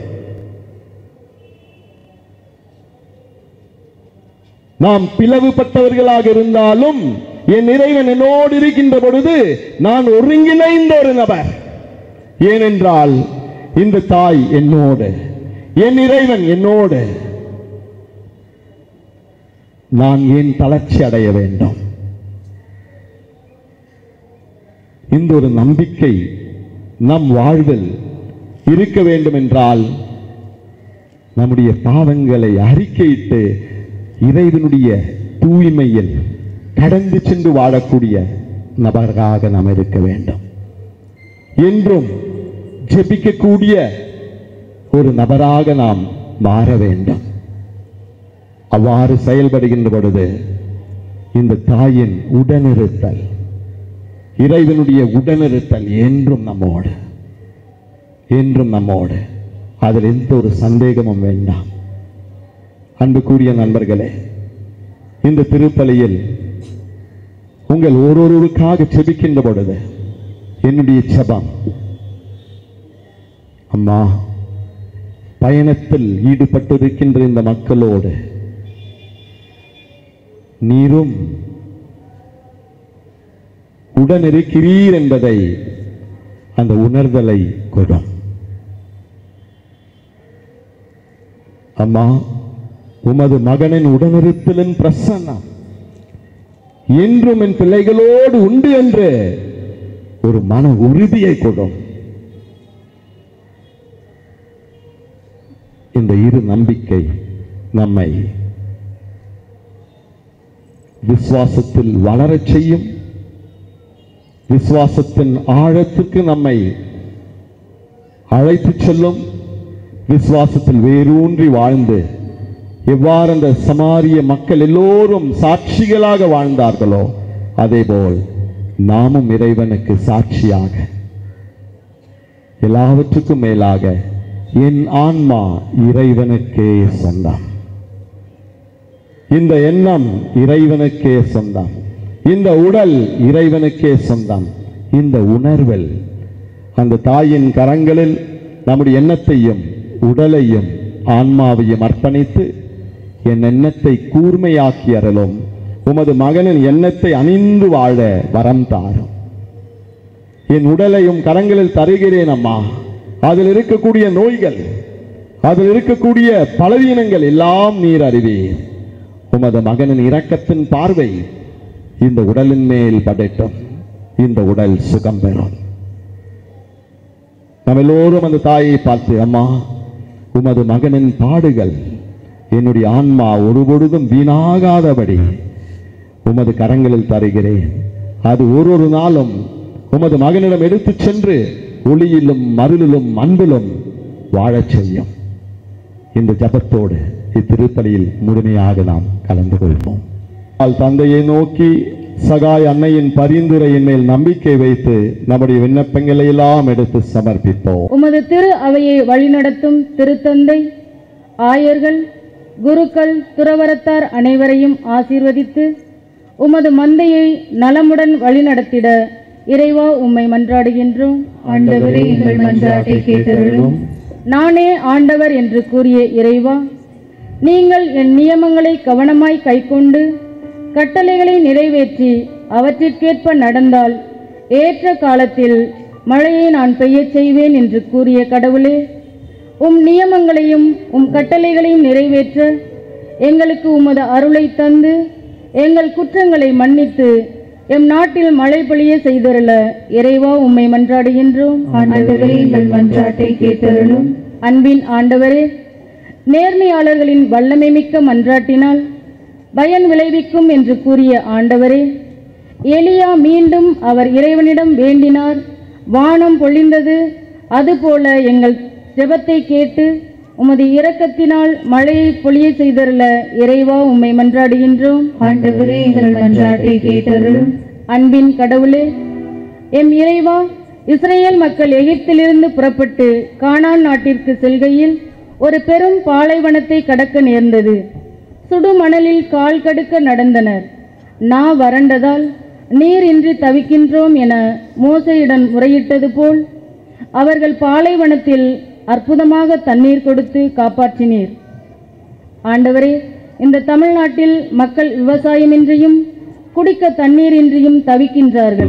நாம் பிளவுபட்டவர்களாக இருந்தாலும் என் இறைவன் என்னோடு இருக்கின்ற பொழுது நான் ஒருங்கிணைந்த ஒரு நபர் ஏனென்றால் இந்த தாய் என்னோடு என் இறைவன் என்னோடு நான் ஏன் தளர்ச்சி அடைய வேண்டும் இந்த ஒரு நம்பிக்கை நம் வாழ்வில் இருக்க வேண்டும் என்றால் நம்முடைய பாவங்களை அறிக்கையிட்டு இறைவனுடைய தூய்மையில் கடந்து சென்று வாழக்கூடிய நபராக நாம் இருக்க வேண்டும் என்றும் ஜெபிக்கக்கூடிய ஒரு நபராக நாம் மாற வேண்டும் அவ்வாறு செயல்படுகின்ற பொழுது இந்த தாயின் உடனிருத்தல் இறைவனுடைய உடனிருத்தல் என்றும் நம்மோடு என்றும் நம்மோடு அதில் எந்த ஒரு சந்தேகமும் வேண்டாம் அன்புக்குரிய நண்பர்களே இந்த திருப்பலியில் உங்கள் ஒருவருக்காக செபிக்கின்ற பொழுது என்னுடைய செபம் அம்மா பயணத்தில் ஈடுபட்டிருக்கின்ற இந்த மக்களோடு நீரும் உடனிருக்கிறீர் என்பதை அந்த உணர்தலை கொடும் அம்மா உமது மகனின் உடனிருத்தலின் பிரசன்னம் என்றும் என் பிள்ளைகளோடு உண்டு என்று ஒரு மன உறுதியை கொடும் இந்த இரு நம்பிக்கை நம்மை விசுவாசத்தில் வளரச் செய்யும் விசுவாசத்தின் ஆழத்துக்கு நம்மை அழைத்துச் செல்லும் விசுவாசத்தில் வேரூன்றி வாழ்ந்து எவ்வாறு அந்த சமாரிய மக்கள் எல்லோரும் சாட்சிகளாக வாழ்ந்தார்களோ அதேபோல் நாமும் இறைவனுக்கு சாட்சியாக எல்லாவற்றுக்கும் மேலாக என் ஆன்மா இறைவனுக்கே சொந்தம் இந்த எண்ணம் இறைவனுக்கே சொந்தம் இந்த உடல் இறைவனுக்கே சொந்தம் இந்த உணர்வில் அந்த தாயின் கரங்களில் நம்முடைய எண்ணத்தையும் உடலையும் ஆன்மாவையும் அர்ப்பணித்து என் எண்ணத்தை கூர்மையாக்கி அருளும் உமது மகனின் எண்ணத்தை அணிந்து வாழ வரம் தாரும் என் உடலையும் கரங்களில் தருகிறேன் அம்மா அதில் இருக்கக்கூடிய நோய்கள் அதில் இருக்கக்கூடிய பலவீனங்கள் எல்லாம் நீர் அறிவீர் உமது மகனின் இரக்கத்தின் பார்வை இந்த உடலின் மேல் படட்டும் இந்த உடல் சுகம் பெறும் நம்ம எல்லோரும் அந்த தாயை பார்த்து அம்மா உமது மகனின் பாடுகள் என்னுடைய ஆன்மா ஒரு பொழுதும் வீணாகாதபடி உமது கரங்களில் தருகிறேன் அது ஒரு ஒரு நாளும் உமது மகனிடம் எடுத்துச் சென்று ஒளியிலும் மருளிலும் அன்பிலும் வாழச் செய்யும் இந்த ஜபத்தோடு இத்திருப்பலியில் முழுமையாக நாம் கலந்து கொள்வோம் ஆள் தந்தையை நோக்கி சகாய் அன்னையின் பரிந்துரையின் மேல் நம்பிக்கை வைத்து நம்முடைய விண்ணப்பங்களை எல்லாம் எடுத்து சமர்ப்பிப்போம் உமது திரு அவையை வழிநடத்தும் திருத்தந்தை ஆயர்கள் குருக்கள் துறவரத்தார் அனைவரையும் ஆசீர்வதித்து உமது மந்தையை நலமுடன் வழிநடத்திட இறைவா உம்மை மன்றாடுகின்றோம் ஆண்டவரே எங்கள் மன்றாட்டை கேட்டருளும் நானே ஆண்டவர் என்று கூறிய இறைவா நீங்கள் என் நியமங்களை கவனமாய் கைக்கொண்டு கட்டளைகளை நிறைவேற்றி அவற்றிற்கேற்ப நடந்தால் ஏற்ற காலத்தில் மழையை நான் பெய்யச் செய்வேன் என்று கூறிய கடவுளே உம் நியமங்களையும் உம் கட்டளைகளையும் நிறைவேற்ற எங்களுக்கு உமது அருளை தந்து எங்கள் குற்றங்களை மன்னித்து எம் நாட்டில் மழை பொழிய செய்தருள இறைவா உம்மை மன்றாடுகின்றோம் ஆண்டவரே எங்கள் மன்றாட்டை கேட்டருளும் அன்பின் ஆண்டவரே நேர்மையாளர்களின் வல்லமை மிக்க மன்றாட்டினால் பயன் விளைவிக்கும் என்று கூறிய ஆண்டவரே எலியா மீண்டும் அவர் இறைவனிடம் வேண்டினார் வானம் பொழிந்தது அதுபோல எங்கள் ஜெபத்தை கேட்டு உமது இரக்கத்தினால் மழையை பொழிய செய்தருள இறைவா உம்மை மன்றாடுகின்றோம் ஆண்டவரே எங்கள் மன்றாட்டை கேட்டருளும் அன்பின் கடவுளே எம் இறைவா இஸ்ரேல் மக்கள் எகிப்திலிருந்து புறப்பட்டு கானான் நாட்டிற்கு செல்கையில் ஒரு பெரும் பாலைவனத்தை கடக்க நேர்ந்தது சுடு மணலில் கால் கடுக்க நடந்தனர் நா வறண்டதால் நீர் இன்றி தவிக்கின்றோம் என மோசையிடம் முறையிட்டது போல் அவர்கள் பாலைவனத்தில் அற்புதமாக தண்ணீர் கொடுத்து காப்பாற்றினீர் ஆண்டவரே இந்த தமிழ்நாட்டில் மக்கள் விவசாயமின்றியும் குடிக்க தண்ணீரின்றியும் தவிக்கின்றார்கள்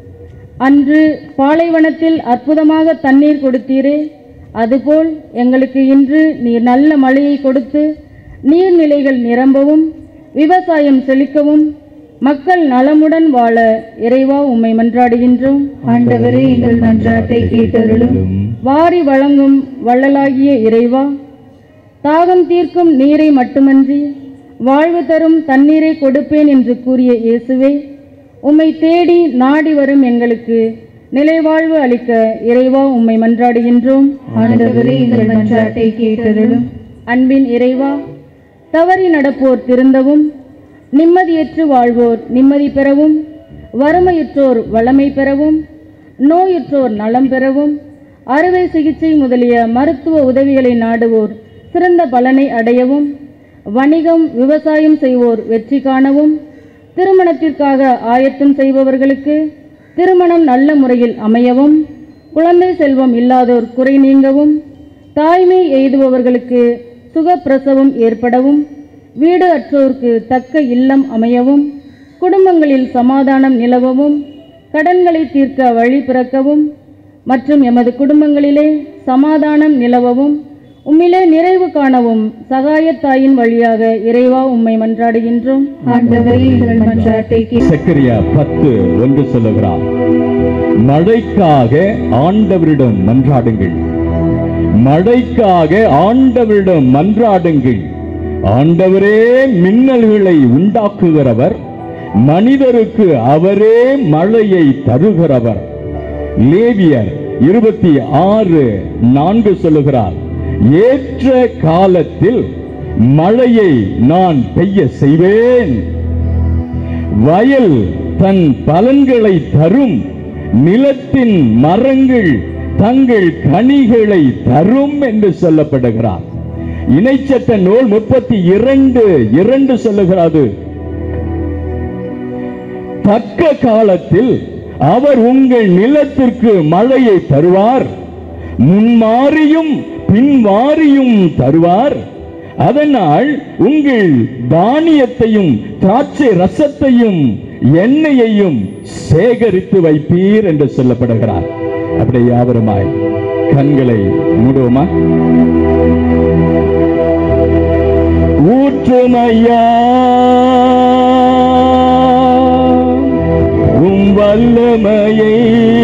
அன்று பாலைவனத்தில் அற்புதமாக தண்ணீர் கொடுத்தீரே அதுபோல் எங்களுக்கு இன்று நீர் நல்ல மழையை கொடுத்து நீர்நிலைகள் நிரம்பவும் விவசாயம் செழிக்கவும் மக்கள் நலமுடன் வாழ இறைவா உம்மை மன்றாடுகின்றோம் ஆண்டவரே எங்கள் மன்றாட்டை கேட்டருளும் வாரி வழங்கும் வள்ளலாகிய இறைவா தாகம் தீர்க்கும் நீரை மட்டுமன்றி வாழ்வு தரும் தண்ணீரை கொடுப்பேன் என்று கூறிய இயேசுவே உம்மை தேடி நாடி வரும் எங்களுக்கு நிலைவாழ்வு அளிக்க இறைவா உம்மை மன்றாடுகின்றோம் ஆண்டவரே எங்கள் மன்றாட்டை கேட்டருளும் அன்பின் இறைவா தவறி நடப்போர் திருந்தவும் நிம்மதியற்று வாழ்வோர் நிம்மதி பெறவும் வறுமையுற்றோர் வளமை பெறவும் நோயுற்றோர் நலம் பெறவும் அறுவை சிகிச்சை முதலிய மருத்துவ உதவிகளை நாடுவோர் சிறந்த பலனை அடையவும் வணிகம் விவசாயம் செய்வோர் வெற்றி காணவும் திருமணத்திற்காக ஆயத்தம் செய்பவர்களுக்கு திருமணம் நல்ல முறையில் அமையவும் குழந்தை செல்வம் இல்லாதோர் குறை நீங்கவும் தாய்மை எய்துபவர்களுக்கு சுகப்பிரசவம் ஏற்படவும் வீடு அற்றோருக்கு தக்க இல்லம் அமையவும் குடும்பங்களில் சமாதானம் நிலவவும் கடன்களை தீர்க்க வழி பிறக்கவும் மற்றும் எமது குடும்பங்களிலே சமாதானம் நிலவவும் உம்மிலே நிறைவு காணவும் சகாயத்தாயின் வழியாக இறைவா உம்மை மன்றாடுகின்றோம் ஆண்டவரே எங்கள் மன்றாட்டை கேட்டருளும் சக்கரியா பத்து ஒன்று சொல்லுகிறார் மழைக்காக ஆண்டவரிடம் மன்றாடுங்கள் மழைக்காக ஆண்டவரிடம் மன்றாடுங்கள் ஆண்டவரே மின்னல்களை உண்டாக்குகிறவர் மனிதருக்கு அவரே மழையை தருகிறவர் லேவியர் இருபத்தி ஆறு நான்கு சொல்லுகிறார் ஏற்ற காலத்தில் மழையை நான் பெய்ய செய்வேன் வயல் தன் பலன்களை தரும் நிலத்தின் மரங்கள் தங்கள் கனிகளை தரும் என்று சொல்லப்படுகிறார் இணைச்சட்ட நூல் முப்பத்தி இரண்டு இரண்டு சொல்லுகிறது தக்க காலத்தில் அவர் உங்கள் நிலத்திற்கு மழையை தருவார் முன்மாறியும் பின்வாரியும் தருவார் அதனால் உங்கள் தானியத்தையும் திராட்சை ரசத்தையும் எண்ணெயையும் சேகரித்து வைப்பீர் என்று சொல்லப்படுகிறார் அப்படி யாவருமாய் கண்களை மூடுவோமா ஊற்றுமையா உம் வல்லமையை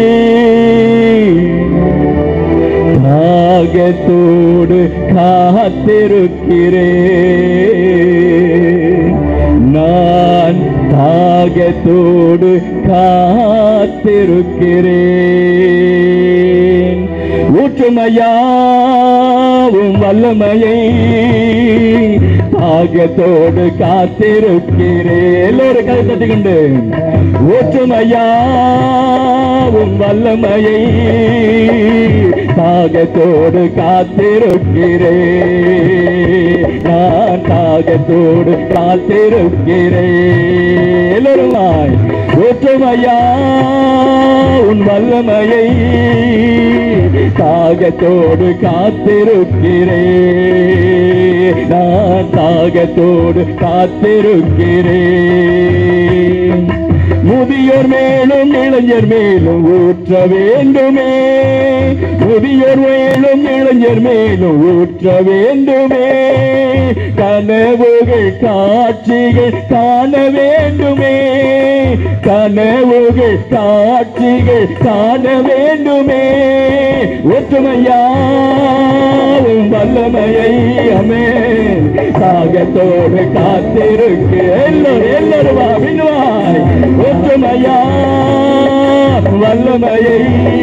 தாகத்தோடு காத்திருக்கிறேன் நான் தாகத்தோடு காத்திருக்கிறேன் ஊற்றுமையாவும் வல்லமையை தாகத்தோடு காத்திருக்கிறேன் எல்லோரும் கை தட்டிக்கொண்டு ஊற்றுமையாவும் வல்லமையை தாகத்தோடு காத்திருக்கிறேன் நான் தாகத்தோடு காத்திருக்கிறேன் எல்லோருமாய் ஊற்றுமையா உன் வல்லமையை தாகத்தோடு காத்திருக்கிறேன் நான் தாகத்தோடு காத்திருக்கிறேன் முதியோர் மேலும் இளைஞர் மேலும் ஊற்ற வேண்டுமே முதியோர் மேலும் இளைஞர் மேலும் ஊற்ற வேண்டுமே கனவுகள் காட்சிகள் காண வேண்டுமே கனவுகள் காட்சிகள் காண வேண்டுமே ஒற்றுமையாவும் வல்லமையை அமே தாகத்தோடு காத்திருக்கு எல்லோரும் எல்லோரும் வா விண்வாய் ஒற்றுமையா வல்லமையை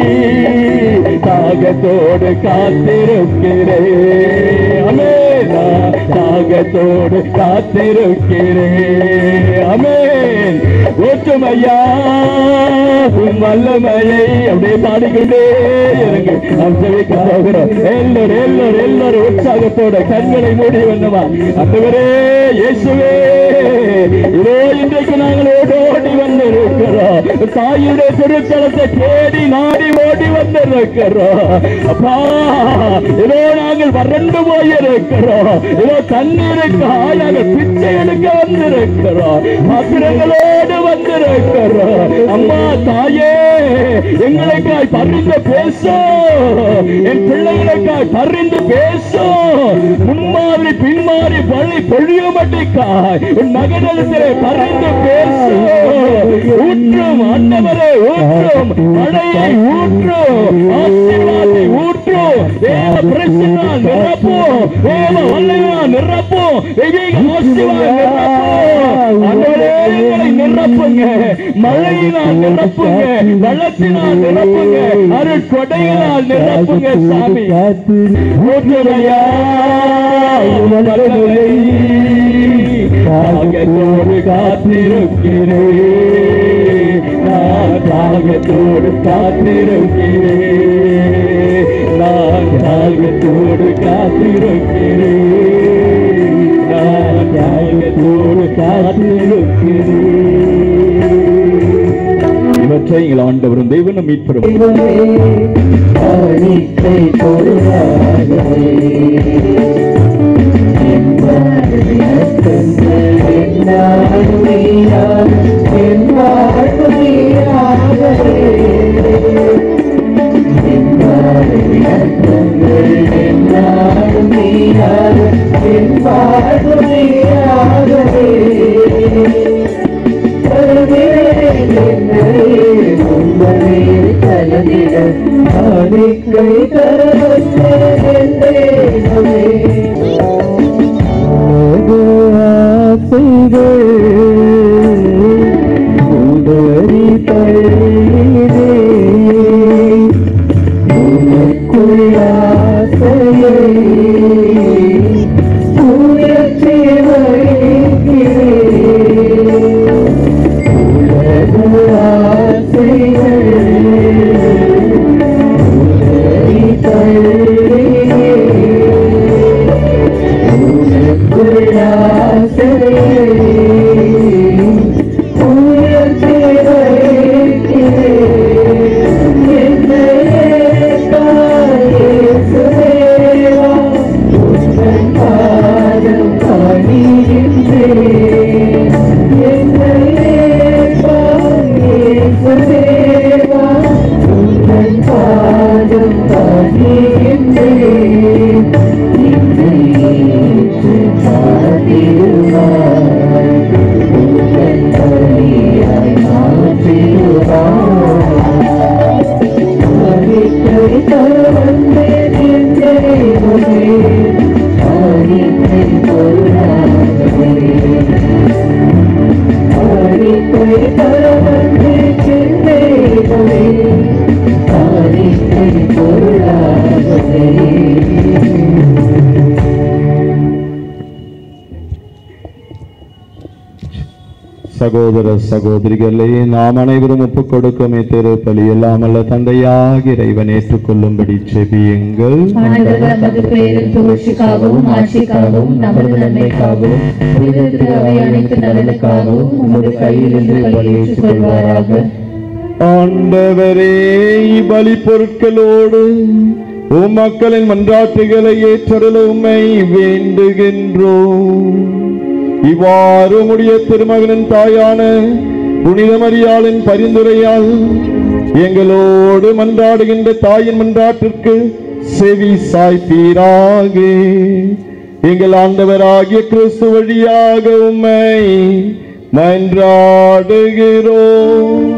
தாகத்தோடு காத்திருக்கிறேன் அமே நான் தாகத்தோடு காத்திருக்கிறேன் அமேன் ஒற்றுமையா உன் வல்லமையை அப்படியே பாடிக்கொண்டே இருங்க நாம் செவிக்க போகிறோம் எல்லோரும் எல்லோரும் எல்லோரும் உற்சாகத்தோட கண்களை மூடி வந்தவா அந்தவரே இயேசுவே இதோ இன்றைக்கு நாங்கள் ஓடோடி வந்திருக்கிறோம் தாயுடைய திருத்தலத்தை தேடி நாடி ஓடி வந்திருக்கிறோம் அப்பா இதோ நாங்கள் வறண்டு போயிருக்கிறோம் இதோ தண்ணீருக்கு ஆயாக பிச்சை எடுக்க வந்திருக்கிறோம் பாத்திரங்களோடு வந்திருக்கிறார் அம்மா தாயே எங்களுக்காய் பரிந்து பேசும் என் பிள்ளைகளுக்காய் பரிந்து பேசும் முன்மாறி பின்மாறி பழி பொழியுமட்டிக்காய் உன் மகனிடத்திலே பரிந்து பேசும் ஊற்றும் ஆண்டவரே ஊற்றும் மழையை ஊற்றும் ஆசீர்வாதத்தை ஊற்றும் தேவ பிரச்சனால் நிரப்பும் தேவ வல்லமையால் நிரப்பும் தெய்வீக ஆசீர்வாதம் நிரப்பும் ஆண்டவரே எங்களை நிரப்புங்க மழையினால் நிரப்புங்க வெள்ளத்தினால் நிரப்புங்க அருள் கொடையினால் நிரப்புங்க சாமி ஊற்றுமையா தாகத்தோடு காத்திருக்கிறேன் நான் தாகத்தோடு காத்திருக்கிறேன் நான் தாகத்தோடு காத்திருக்கிறேன் நான் தாகத்தோடு காத்திருக்கிறேன் இவற்றை எங்கள் ஆண்டவரும் தெய்வனும் மீட்பரும் சகோதர சகோதரிகளே நாம் அனைவரும் ஒப்புக் கொடுக்குமே திருப்பலி எல்லாமல்ல தந்தையாக இறைவன் ஏற்றுக்கொள்ளும்படி செபியுங்கள் ஆண்டவர் நமது பெயரில் புகழ்ச்சிக்காகவும் ஆட்சிக்காகவும் நமது நன்மைக்காகவும் புனித திரு அவை அனைத்து நலனுக்காகவும் உமது கையில் இருந்து பலியேற்றுக் கொள்வாராக ஆண்டவரே பலி பொருட்களோடு உம் மக்களின் மன்றாட்டுகளை ஏற்றருள உம்மை வேண்டுகின்றோம் இவ்வாறு உம்முடைய திருமகனின் தாயான புனித மரியாளின் பரிந்துரையால் எங்களோடு மன்றாடுகின்ற தாயின் மன்றாட்டிற்கு செவி சாய்ப்பீராக எங்கள் ஆண்டவராகிய கிறிஸ்து வழியாக உம்மை மன்றாடுகிறோம்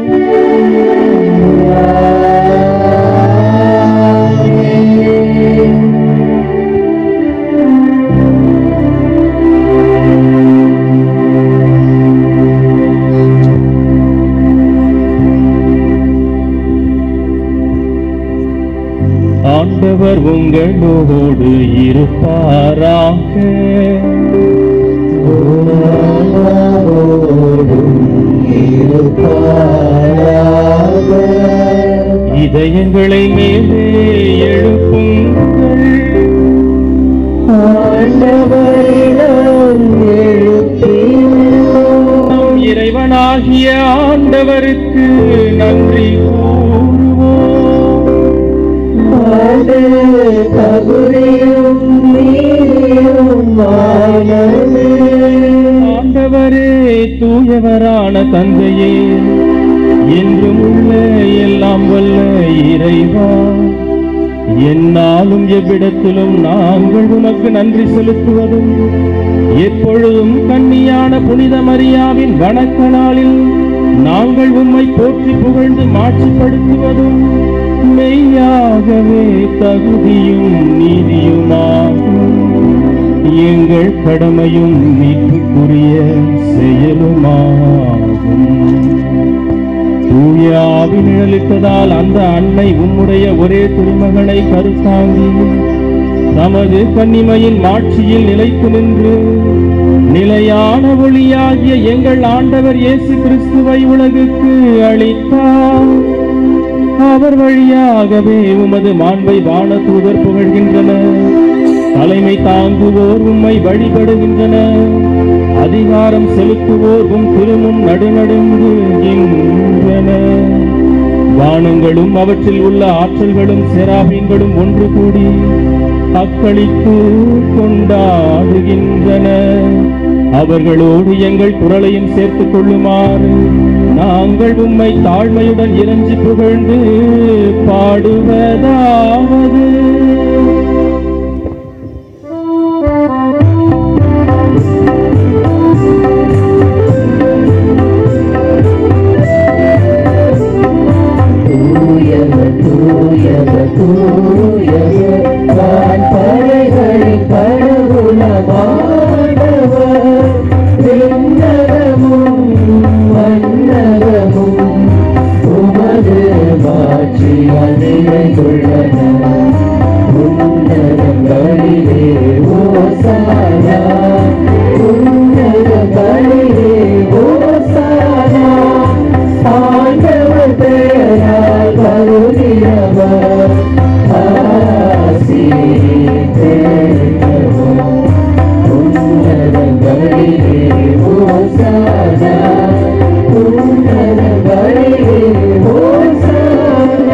ஆண்டவர் உங்களோடு இருப்பாராக இதயங்களை மேலே எழுப்புங்கள் நம் இறைவனாகிய ஆண்டவருக்கு நன்றி கூறுவோம் ஆண்டவரே தூயவரே தூயவரான தந்தையே என்றும் உள்ள எல்லாம் வல்ல இறைவா என்னாலும் எவ்விடத்திலும் நாங்கள் உமக்கு நன்றி செலுத்துவதும் எப்பொழுதும் கன்னியான புனித மரியாவின் வணக்க நாளில் நாங்கள் உம்மை போற்றி புகழ்ந்து மாட்சிப்படுத்துவதும் மெய்யாகவே தகுதியும் நீதியுமாகும் எங்கள் கடமையும் மீட்புக்குரிய செயலுமாகும் தூய ஆவி நிழலிட்டதால் அந்த அன்னை உம்முடைய ஒரே திருமகனை கருத்தாங்கி தமது கன்னிமையின் மாட்சியில் நிலைத்து நின்று நிலையான ஒளியாகிய எங்கள் ஆண்டவர் இயேசு கிறிஸ்துவை உலகுக்கு அளித்தார் அவர் வழியாகவே உமது மாண்பை வான தூதர் புகழ்கின்றனர் தலைமை தாங்குவோர் உம்மை வழிபடுகின்றனர் அதிகாரம் செலுத்துவோர் உம் திருமுன் நடுநடுங்குகின்றனர் வானங்களும் அவற்றில் உள்ள ஆற்றல்களும் செராபீன்களும் ஒன்று கூடி அக்களித்து கொண்டாடுகின்றன அவர்களோடு எங்கள் குரலையும் சேர்த்துக் கொள்ளுமாறு நாங்கள் உம்மை தாழ்மையுடன் இறைஞ்சி புகழ்ந்து பாடுவதாவது தூயவர் தூயவர் தூயவர் வான் படைகளின் கடவுளமானவர் விண்ணகமும் மன்னகமும் உமது மாட்சியால் நிறைந்துள்ளன உன்னதங்களிலே ஓசானா உன்னதங்களிலே ஓசானா ஆண்டவர் பெயரால் வருகிறவர் ஆசி பெற்றவர் உன்னதங்களிலே ஓசானா உன்னதங்களிலே ஓசானா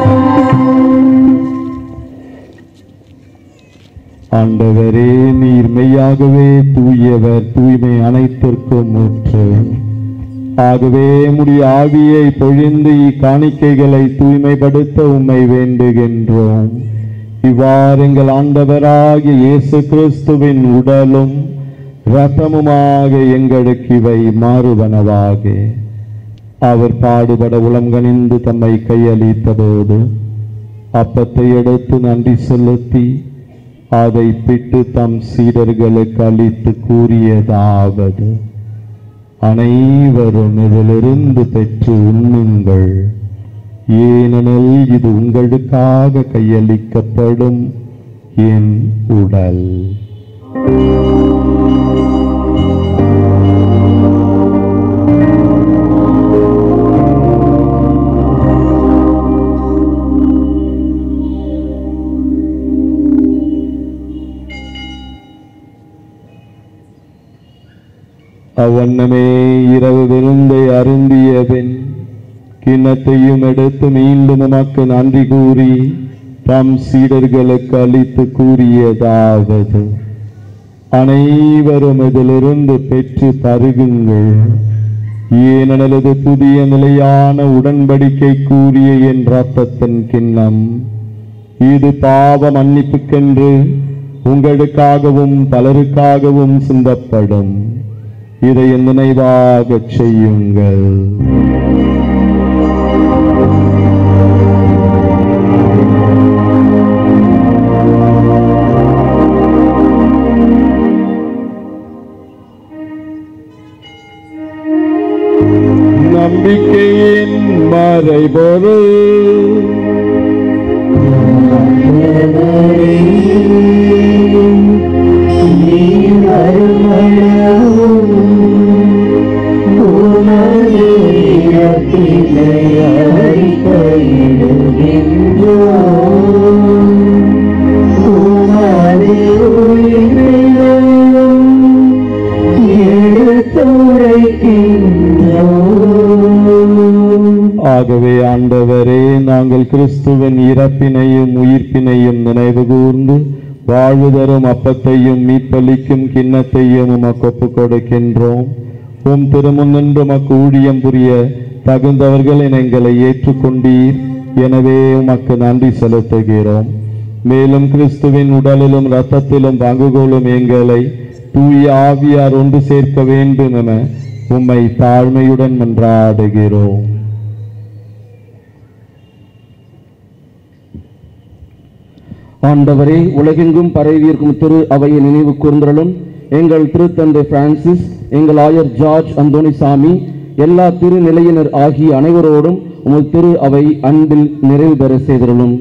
ஆண்டவரே நீர் மெய்யாகவே தூயவர் தூய்மை அனைத்திற்கும் ஊற்று ஆகவே முடிய ஆவியை பொழிந்து இக்காணிக்கைகளை தூய்மைப்படுத்த உம்மை வேண்டுகின்றோம் இவ்வாறு எங்கள் ஆண்டவராகிய இயேசு கிறிஸ்துவின் உடலும் இரத்தமுமாக எங்களுக்கு இவை மாறுவனவாக அவர் பாடுபட உளங்கணிந்து தம்மை கையளித்ததோடு அப்பத்தை எடுத்து நன்றி செலுத்தி அதை பிட்டு தம் சீடர்களுக்கு அளித்து கூறியதாவது அனைவரும் இதிலிருந்து பெற்று உண்ணுங்கள் ஏனெனில் இது உங்களுக்காக கையளிக்கப்படும் என் உடல் அவ்வண்ணமே இரவு விருந்தை அருந்திய பின் கிண்ணத்தையும் எடுத்து மீண்டும் உமக்கு நன்றி கூறி தம் சீடர்களுக்கு அளித்து கூறியதாவது அனைவரும் இதிலிருந்து பெற்று பருகுங்கள் ஏனெனில் இது புதிய நிலையான உடன்படிக்கை கூறிய என் ரத்தத்தின் கிண்ணம் இது பாவ மன்னிப்புக்கென்று உங்களுக்காகவும் பலருக்காகவும் சிந்தப்படும் இதை என் நினைவாகச் செய்யுங்கள் நம்பிக்கையின் மறைபொருள் ஆகவே ஆண்டவரே நாங்கள் கிறிஸ்துவின் இறப்பினையும் உயிர்ப்பினையும் நினைவு கூர்ந்து வாழ்வு தரும் அப்பத்தையும் மீட்பளிக்கும் கிண்ணத்தையும் உமக்கு ஒப்புக் கொடுக்கின்றோம் உம் திருமுன்னின்று உமக்கு ஊழியம் புரிய தகுந்தவர்கள் என எங்களை ஏற்றுக்கொண்டீர் எனவே உமக்கு நன்றி செலுத்துகிறோம் மேலும் கிறிஸ்துவின் உடலிலும் இரத்தத்திலும் பங்கு கொள்ளும் எங்களை தூய ஆவியார் ஒன்று சேர்க்க வேண்டும் என உம்மை தாழ்மையுடன் மன்றாடுகிறோம் ஆண்டவரே உலகெங்கும் பரவியிருக்கும் திரு அவையை நினைவு கூர்ந்தலும் எங்கள் திருத்தந்தை பிரான்சிஸ் எங்கள் ஆயர் ஜார்ஜ் அந்தோணிசாமி எல்லா திருநிலையினர் ஆகிய அனைவரோடும் உமது திரு அவை அன்பில் நிறைவு பெற செய்திருளும்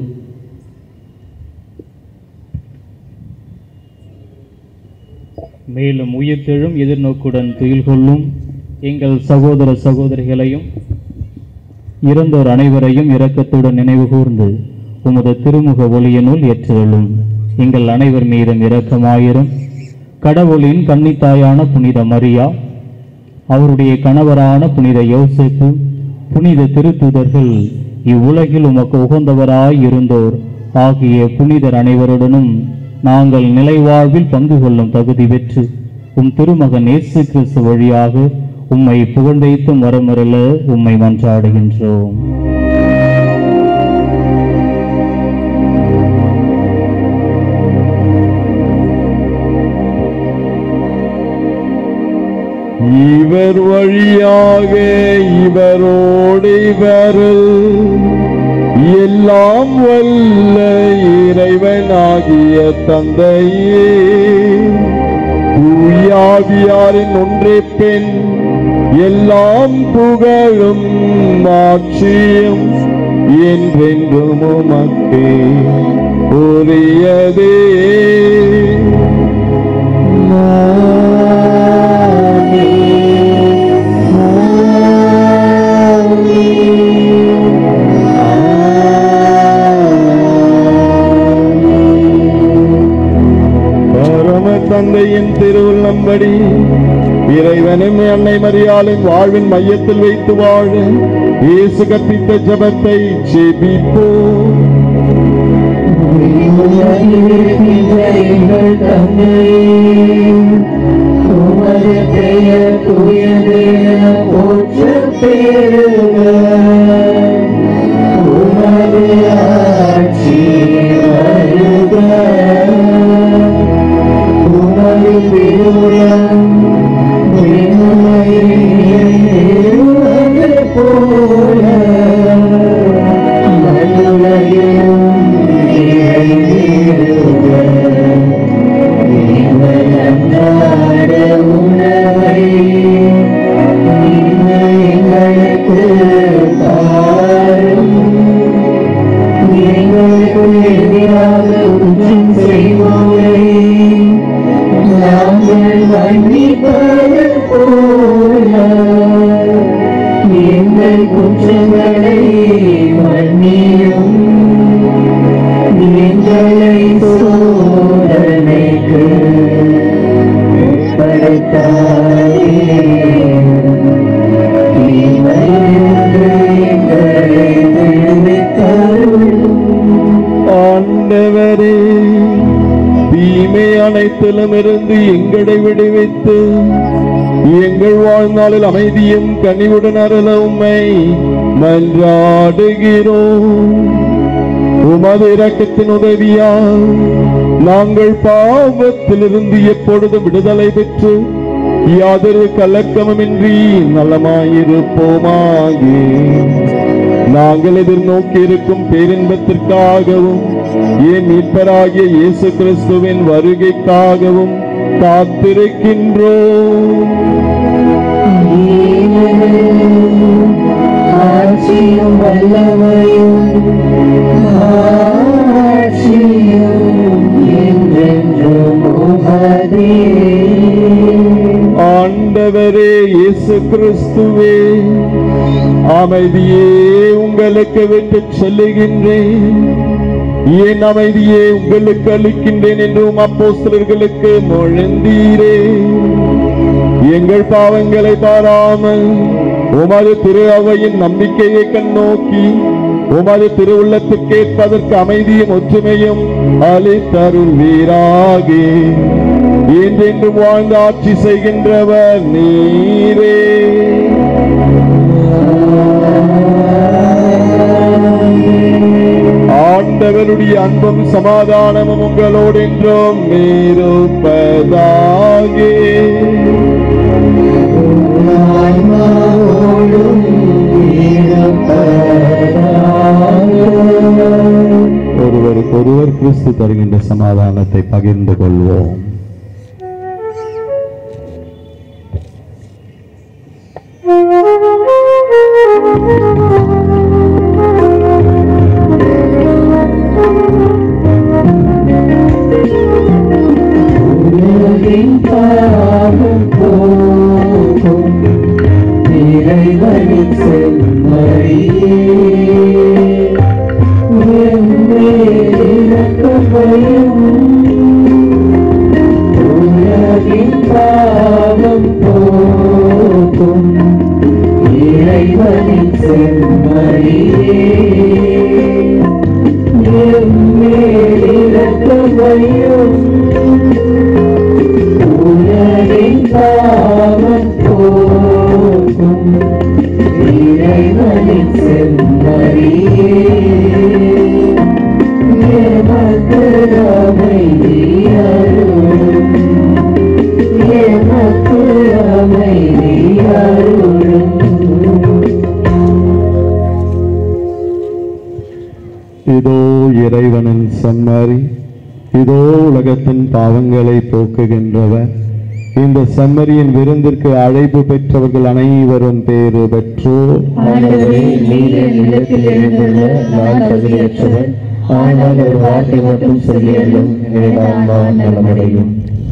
மேலும் உயிர்த்தெழும் எதிர்நோக்குடன் துயில் கொள்ளும் எங்கள் சகோதர சகோதரிகளையும் இறந்தோர் அனைவரையும் இரக்கத்துடன் நினைவு கூர்ந்து உமது திருமுக ஒளியினுள் ஏற்றுள்ளும் எங்கள் அனைவர் மீதும் இரக்கமாயிரும் கடவுளின் கன்னித்தாயான புனித மரியா அவருடைய கணவரான புனித யோசேப்பு புனித திருத்தூதர்கள் இவ்வுலகில் உமக்கு உகந்தவராய் இருந்தோர் ஆகிய புனிதர் அனைவருடனும் நாங்கள் நிலைவாழ்வில் பங்கு கொள்ளும் தகுதி பெற்று உம் திருமகன் இயேசு கிறிஸ்து வழியாக உம்மை புகழ்ந்தைத்தும் வரமருள உம்மை மன்றாடுகின்றோம் இவர் வழியாக இவரோடு இவரில் எல்லாம் வல்ல இறைவனாகிய தந்தையே தூயாவியாரின் ஒன்றே பெண் எல்லாம் புகழும் மாட்சியும் என்றென்றும் உமக்கே உரியதே பரம தந்தையின் திருவுள்ளம்படி இறைவனும் அன்னை மரியாளின் வாழ்வின் மையத்தில் வைத்து வாழ இயேசு கற்பித்த ஜபத்தை ஜெபிப்போம் எங்கள் தந்தையே உமது பெயர் தூயதென போற்ற பெறுக உமது ஆட்சி வருக உமது திருவுளம் விண்ணுலகில் நிறைவேறுவது போல மண்ணுலகிலும் எங்கள் குற்றங்களை மன்னியும் எங்களை சோதனைக்கு உட்படுத்தாதே தீமையிலிருந்து எங்களை விடுவித்தருளும் ஆண்டவரே தீமை அனைத்திலும் இருந்து எங்களை விடுவித்து எங்கள் வாழ்நாளில் அமைதியும் கனிவுடன் அருள உம்மை மன்றாடுகிறோம் உமது இரக்கத்தின் உதவியால் நாங்கள் பாவத்திலிருந்து எப்பொழுதும் விடுதலை பெற்று யாதொரு கலக்கமுமின்றி நலமாயிருப்போமாக நாங்கள் எதிர்நோக்கி இருக்கும் பேரின்பத்திற்காகவும் என் மீட்பராகிய இயேசு கிறிஸ்துவின் வருகைக்காகவும் காத்திருக்கின்றோம் ஆட்சியும் வல்லமையும் ஆட்சியும் என்றென்றும் உமதே ஆண்டவரே இயேசு கிறிஸ்துவே அமைதியே உங்களுக்கு விட்டு சொல்லுகின்றேன் என் அமைதியே உங்களுக்கு அளிக்கின்றேன் என்றும் அப்போஸ்தலர்களுக்கு மொழிந்தீரே எங்கள் பாவங்களை பாராமல் உமது திரு அவையின் நம்பிக்கையை கண்ணோக்கி உமது திருவுள்ளத்துக்கேற்பதற்கு அமைதியும் ஒற்றுமையும் அளித்தருள்வீராகே என்றென்றும் வாழ்ந்து ஆட்சி செய்கின்றவர் நீரே ஆண்டவருடைய அன்பும் சமாதானமும் உங்களோடு என்றும் இருப்பதாக ஒருவருக்கு ஒருவர் கிறிஸ்து தருகின்ற சமாதானத்தை பகிர்ந்து கொள்வோம் இறைவனின் செம்மறியே இறைவனின் செம்மறியே இறக்கமையும் உலகின் பாவம் போக்கும் இறைவனின் செம்மறியே எமக்கு அமைதியருளும் எமக்கு அமைதியருளும் இதோ இறைவனின் செம்மறி இதோ உலகத்தின் பாவங்களை போக்குகின்றவர் இந்த செம்மறியின் விருந்திற்கு அழைப்பு பெற்றவர்கள் அனைவரும் பேறு பெற்றோர் ஆண்டவரே நீர் என் இல்லத்தில் எழுந்துள்ள நான் தகுதியற்றவன் ஆனால் ஒரு வார்த்தை மட்டும் சொல்லியல்லும் என் ஆன்மா நலமடையும்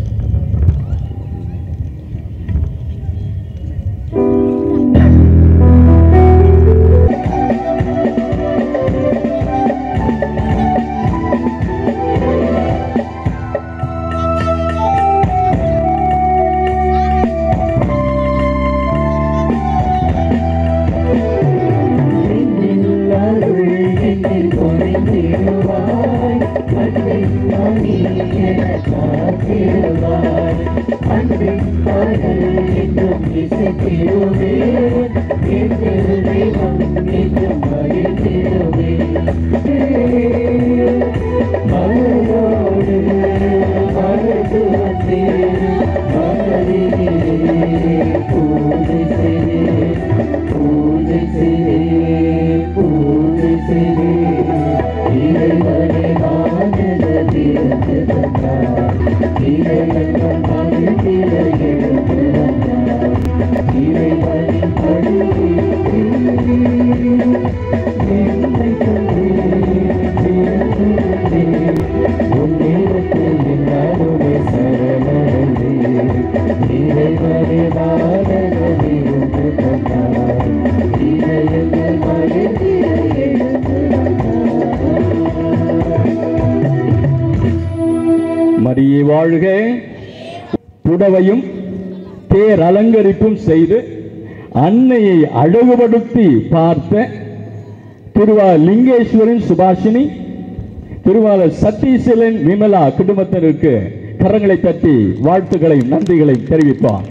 மரியே வாழ்க புடவையும் தேர் அலங்கரிப்பும் செய்து அன்னையை அழகுபடுத்தி பார்த்த திருவாளர் லிங்கேஸ்வரன் சுபாஷினி திருவாளர் சத்தீசலன் விமலா குடும்பத்தினருக்கு கரங்களை தட்டி வாழ்த்துக்களையும் நன்றிகளையும் தெரிவிப்பார்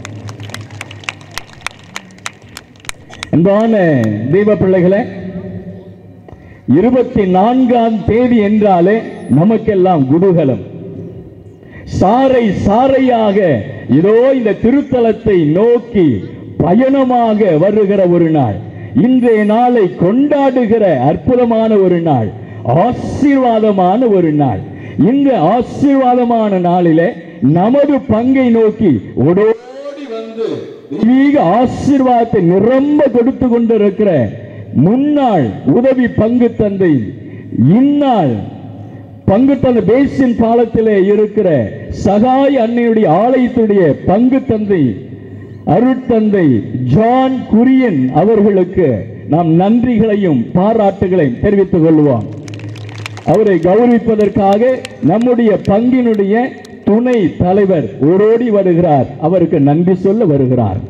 அன்பான தெய்வ பிள்ளைகளே இருபத்தி நான்காம் தேதி என்றாலே நமக்கெல்லாம் குதூகலம் சாறை சாறையாக இதோ இந்த திருத்தலத்தை நோக்கி பயணமாக வருகிற ஒரு நாள் இன்றைய நாளை கொண்டாடுகிற அற்புதமான ஒரு நாள் ஆசீர்வாதமான ஒரு நாள் இந்த ஆசீர்வாதமான நாளிலே நமது பங்கை நோக்கி ஓடோடி வந்து தெய்வீக ஆசீர்வாதத்தை நிரம்ப கொடுத்து கொண்டிருக்கிற முன்னாள் உதவி பங்கு தந்தை இந்நாள் பங்கு தந்தை பேசின் பாலத்திலே இருக்கிற சகாய் அன்னையுடைய ஆலயத்துடைய பங்கு தந்தை அருட்தந்தை ஜான் குரியன் அவர்களுக்கு நாம் நன்றிகளையும் பாராட்டுகளையும் தெரிவித்துக் கொள்வோம் அவரை கௌரவிப்பதற்காக நம்முடைய பங்கினுடைய துணை தலைவர் ஓடோடி வருகிறார் அவருக்கு நன்றி சொல்ல வருகிறார்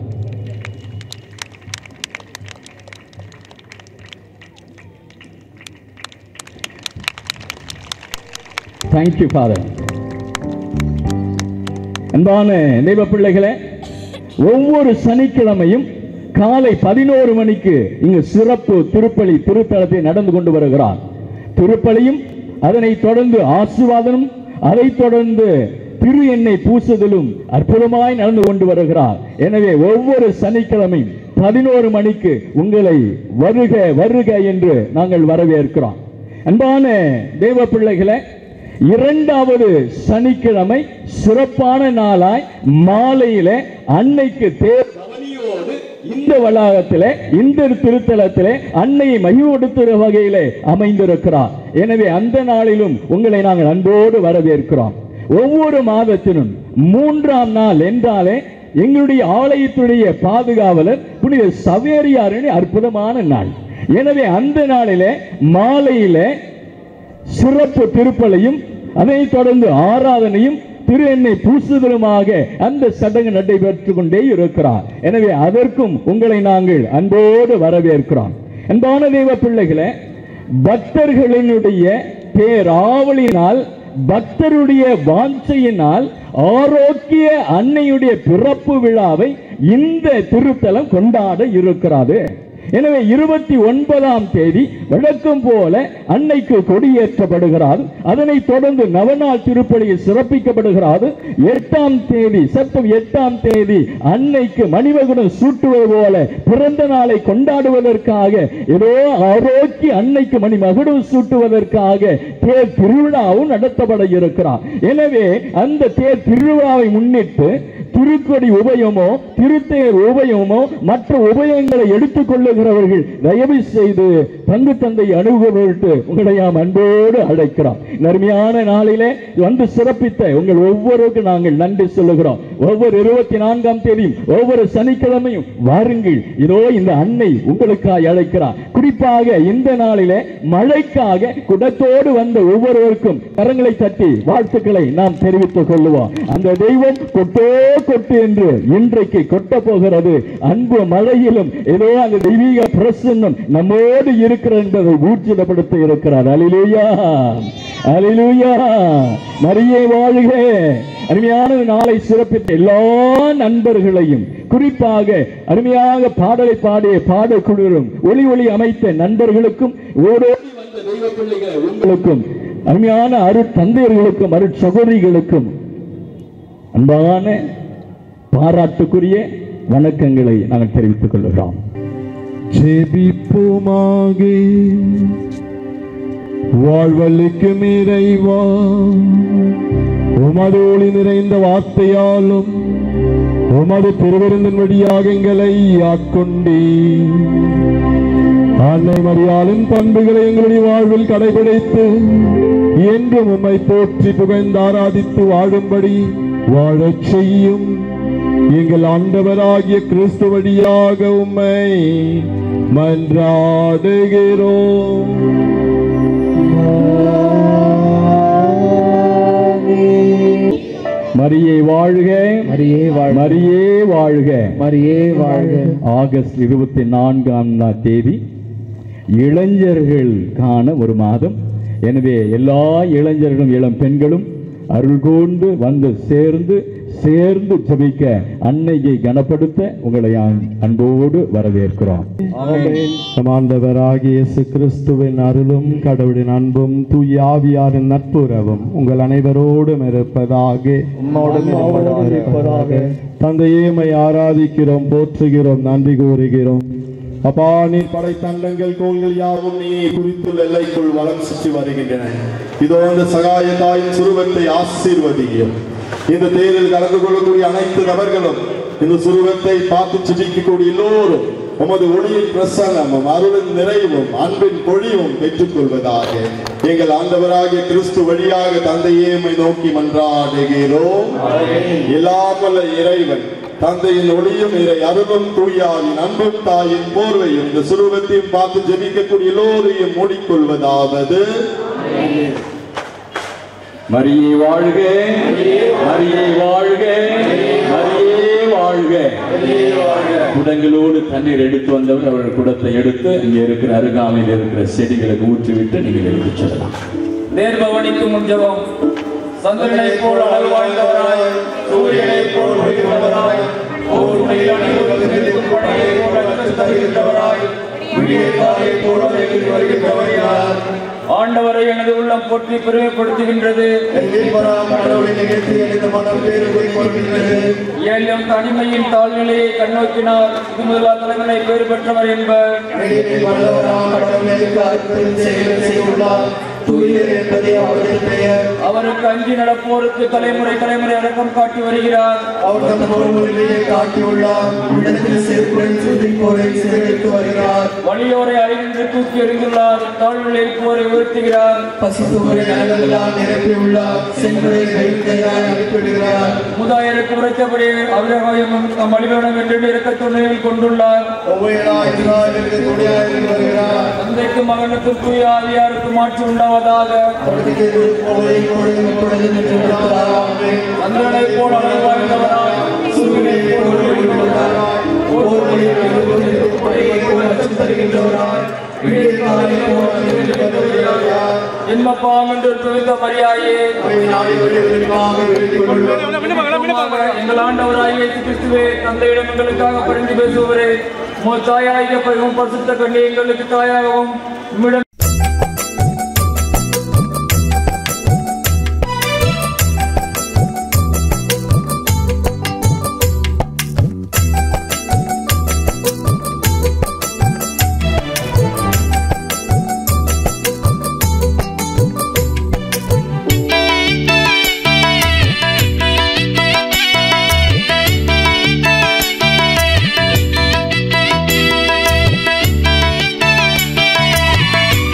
தேங்க்யூ ஃபாதர் அன்பான தெய்வ பிள்ளைகளே ஒவ்வொரு சனிக்கிழமையும் காலை பதினோரு மணிக்கு இங்கு சிறப்பு திருப்பலி திருத்தலத்தை நடந்து கொண்டு வருகிறார் திருப்பலியும் அதனைத் தொடர்ந்து ஆசீர்வாதமும் அதைத் தொடர்ந்து திரு எண்ணெய் பூசுதலும் அற்புதமாய் நடந்து கொண்டு வருகிறார் எனவே ஒவ்வொரு சனிக்கிழமையும் பதினோரு மணிக்கு உங்களை வருக வருக என்று நாங்கள் வரவேற்கிறோம் அன்பான தேவ பிள்ளைகளே இரண்டாவது சனிக்கிழமை சிறப்பான நாளாய் மாலையிலே அன்னைக்கு தேர் பவனியோடு இந்த வளாகத்திலே இந்த திருத்தலத்திலே அன்னையை மகிழ்வுடுத்துகிற வகையிலே அமைந்திருக்கிறார் எனவே அந்த நாளிலும் உங்களை நாங்கள் அன்போடு வரவேற்கிறோம் ஒவ்வொரு மாதத்திலும் மூன்றாம் நாள் என்றாலே எங்களுடைய ஆலயத்துடைய பாதுகாவலர் புனித சவேரியாரின் அற்புதமான நாள் எனவே அந்த நாளிலே மாலையிலே சிறப்பு திருப்பலையும் அதைத் தொடர்ந்து ஆராதனையும் திரு எண்ணெய் பூசுதலுமாக அந்த சடங்கு நடைபெற்றுக் கொண்டே இருக்கிறார் எனவே அதற்கும் உங்களை நாங்கள் அன்போடு வரவேற்கிறோம் அன்பான தெய்வ பிள்ளைகளே பக்தர்களினுடைய பேராவலினால் பக்தருடைய வாஞ்சையினால் ஆரோக்கிய அன்னையுடைய பிறப்பு விழாவை இந்த திருத்தலம் கொண்டாட இருக்கிறது எனவே இருபத்தி ஒன்பதாம் தேதி வழக்கம் போல அன்னைக்கு கொடியேற்றப்படுகிறார் அதனைத் தொடர்ந்து நவநாள் திருப்பலியில் சிறப்பிக்கப்படுகிறது எட்டாம் தேதி செப்டம் எட்டாம் தேதி அன்னைக்கு மணிமகுடம் சூட்டுவது போல பிறந்த நாளை கொண்டாடுவதற்காக ஏதோ ஆரோக்கிய அன்னைக்கு மணிமகுடம் சூட்டுவதற்காக தேர் திருவிழாவும் நடத்தப்பட இருக்கிறார் எனவே அந்த தேர் திருவிழாவை முன்னிட்டு திருக்கொடி உபயமோ திருத்தேர் உபயமோ மற்ற உபயங்களை எடுத்துக் கொள்ளுகிறவர்கள் தயவு செய்து பங்கு தந்தை அணுகுவதற்கு உங்களை நாம் அன்போடு அழைக்கிறோம் இந்த அருமையான நாளிலே வந்து சிறப்பித்த உங்கள் ஒவ்வொருவருக்கும் நாங்கள் நன்றி சொல்லுகிறோம் ஒவ்வொரு இருபத்தி நான்காம் தேதியும் ஒவ்வொரு சனிக்கிழமையும் வாருங்கள் இதோ இந்த அன்னை உங்களுக்காக அழைக்கிறார் குறிப்பாக இந்த நாளிலே மழைக்காக குடத்தோடு வந்த ஒவ்வொருவருக்கும் கரங்களை தட்டி வாழ்த்துக்களை நாம் தெரிவித்துக் கொள்ளுவோம் அந்த தெய்வம் கொட்டோ கொட்டு என்று இன்றைக்கு கொட்ட போகிறது அன்பு மழையிலும் ஏதோ அந்த தெய்வீக பிரசன்னம் நம்மோடு இருக்கிற என்பதை ஊர்ஜிதப்படுத்த இருக்கிறார் அலிலுயா அலிலுயா மரியே வாழ்க அருமையான நாளை சிறப்பித்த எல்லா நண்பர்களையும் குறிப்பாக அருமையாக பாடலை பாடிய பாடக்குழுவும் ஒளி ஒளி அமைத்த நண்பர்களுக்கும் ஓடோடி வந்த தெய்வ பிள்ளைகள் உங்களுக்கும் அருமையான அருட் தந்தையர்களுக்கும் அருட் சகோதரிகளுக்கும் அன்பான பாராட்டுக்குரிய வணக்கங்களை நாங்கள் தெரிவித்துக் கொள்கிறோம் ஜெபிப்போமாக வாழ்வழிக்கும் இறைவா உமது ஒளி நிறைந்த வார்த்தையாலும் உமது திருவிருந்தின் வழியாக எங்களை ஆட்கொண்டே அன்னை மரியாளின் பண்புகளை எங்களுடைய வாழ்வில் கடைபிடித்து என்றும் உம்மை போற்றி புகழ்ந்து ஆராதித்து வாழும்படி வாழச் செய்யும் எங்கள் ஆண்டவராகிய கிறிஸ்து வழியாக உம்மை மன்றாடுகிறோம் மரியே வாழ்க மரியே வாழ்க மரியே வாழ்க மரியே வாழ்க ஆகஸ்ட் இருபத்தி நான்காம் நா- தேதி இளைஞர்களுக்கான ஒரு மாதம் எனவே எல்லா இளைஞர்களும் இளம் பெண்களும் அருள் கூர்ந்து வந்து சேர்ந்து சேர்ந்து ஜெபிக்க அன்னையை கனப்படுத்த உங்களை அன்- அன்போடு வரவேற்கிறோம் நம் ஆண்டவராகிய இயேசு கிறிஸ்துவின் அருளும் கடவுளின் அன்பும் தூய ஆவியாரின் நட்புறவும் உங்கள் அனைவரோடும் இருப்பதாக இருப்பதாக தந்தையேமை ஆராதிக்கிறோம் போற்றுகிறோம் நன்றி கூறுகிறோம் அப்பா நீர் படைத்தண்டங்கள் கோள்கள் யாவும் நீ குறித்துள்ள எல்லைக்குள் வளம் சுற்றி வருகின்றன இதோ அந்த சகாய தாயின் சுருவத்தை ஆசீர்வதியும் இந்த தேரில் கலந்து கொள்ளக்கூடிய அனைத்து நபர்களும் இந்த சுருவத்தை பார்த்து சுற்றிக்கக்கூடிய எல்லோரும் உமது ஒளியின் பிரசன்னமும் அருளின் நிறைவும் அன்பின் பொழிவும் பெற்றுக் கொள்வதாக எங்கள் ஆண்டவராகிய கிறிஸ்து வழியாக தந்தையேமை நோக்கி மன்றாடுகிறோம் இல்லாமல் இறைவன் தந்தையின் ஒளியும் இறை அருளும் தூயாவின் அன்பும் தாயின் போர்வையும் இந்த சுரூபத்தையும் பார்த்து ஜெபிக்கக்கூடிய எல்லோரையும் மூடிக்கொள்வதாவது மரியே வாழ்க மரியே வாழ்க மரியே வாழ்க குடங்களோடு தண்ணீர் எடுத்து வந்தவர் அவர்கள் குடத்தை எடுத்து இங்கே இருக்கிற அருகாமையில் இருக்கிற செடிகளுக்கு ஊற்றிவிட்டு நீங்கள் எடுத்துச் செல்லலாம் நேர்பவனிக்கும் முன் ஜெபம் சந்திரனைப் போல் அழகு வாய்ந்தவராய் சூரியனைப் போல் ஒளிர்ந்தவராய் போர் மயில் அணிவகுத்து நிற்கும் படையைப் போல் அச்சம் தருகின்றவராய் விடியற்காலைப் போல் உலகில் வருகின்றவர் யார் ஆண்டவரை எனது உள்ளம் போற்றி பெருமைப்படுத்துகின்றது ஏழும் தனிமையின் தாழ்நிலையை கண்ணோக்கினார் இது முதலா தலைவனை பேறு பெற்றவர் என்பர் அவருக்கு அஞ்சி நடப்போருக்கு தலைமுறை தலைமுறை அடக்கம் காட்டி வருகிறார் வலியோரை அழிந்து தூக்கி எறிந்துள்ளார் தாழ்நிலை போரை உயர்த்துகிறார் முதாயருக்கு உரைத்தபடி அவரகாயமும் தம் அழிவனம் என்று இறக்க துணையில் கொண்டுள்ளார் தந்தைக்கும் மகனுக்கும் தூய ஆவியாருக்கும் ஆட்சி உண்டாவதாக சந்திரனை போல் அழகு வாழ்ந்தவராய் சூரியனை போல் ஒளிர்ந்தவராய், போர் மொழியில் எழுபத்தி படையை போல் அச்சம் தருகின்றவராய் விடியற்காலை போல் அணிந்திருக்கிறவராய், ஜென்மப்பாம் என்று துணிந்த மரியாயே எங்கள் ஆண்டவராய் இயேசு கிறிஸ்துவே தந்தையிடம் எங்களுக்காக பரிந்து பேசுவரே உமது தாயாகிய பரிவும் பரிசுத்த கண்ணி எங்களுக்கு தாயாகவும் உம்மிடம் Thank you.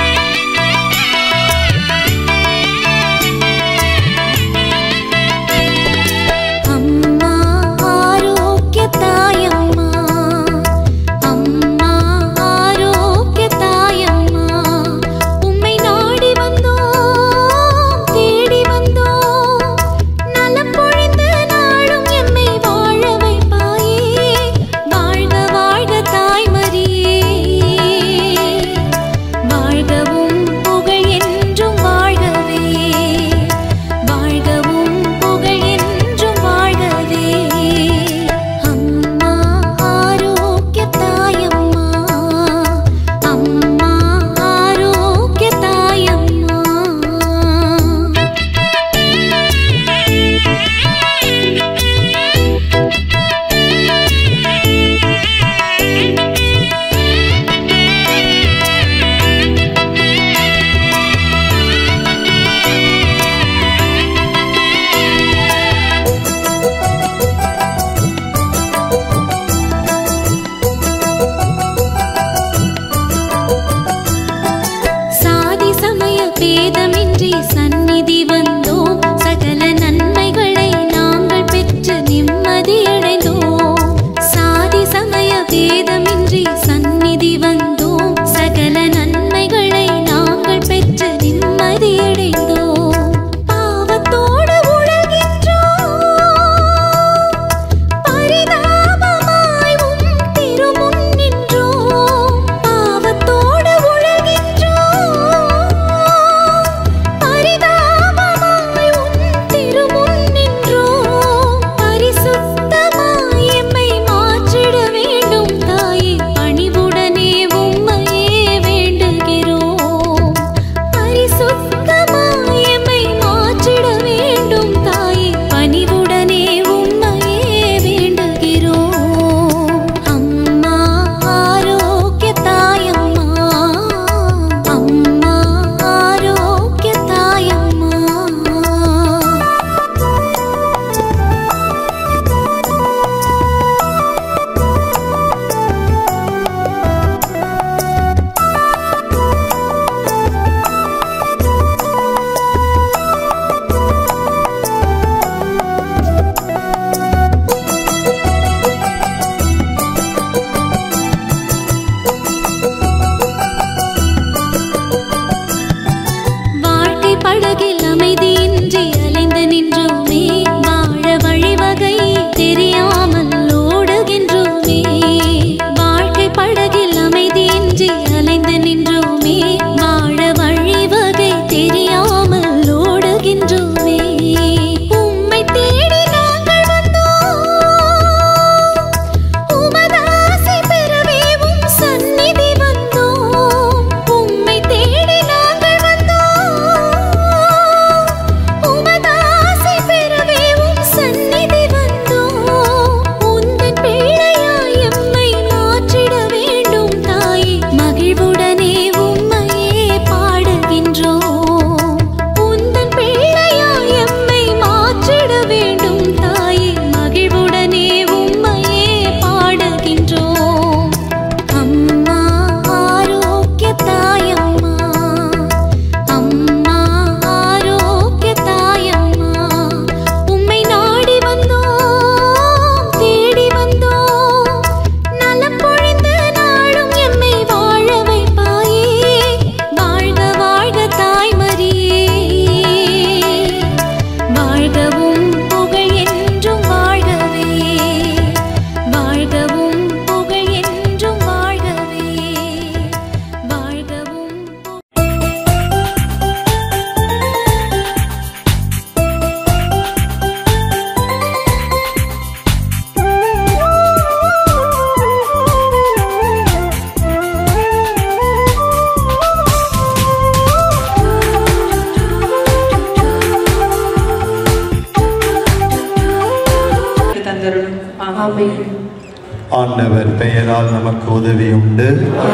ஆண்டவர் பெயரால் நமக்கு உதவி உண்டு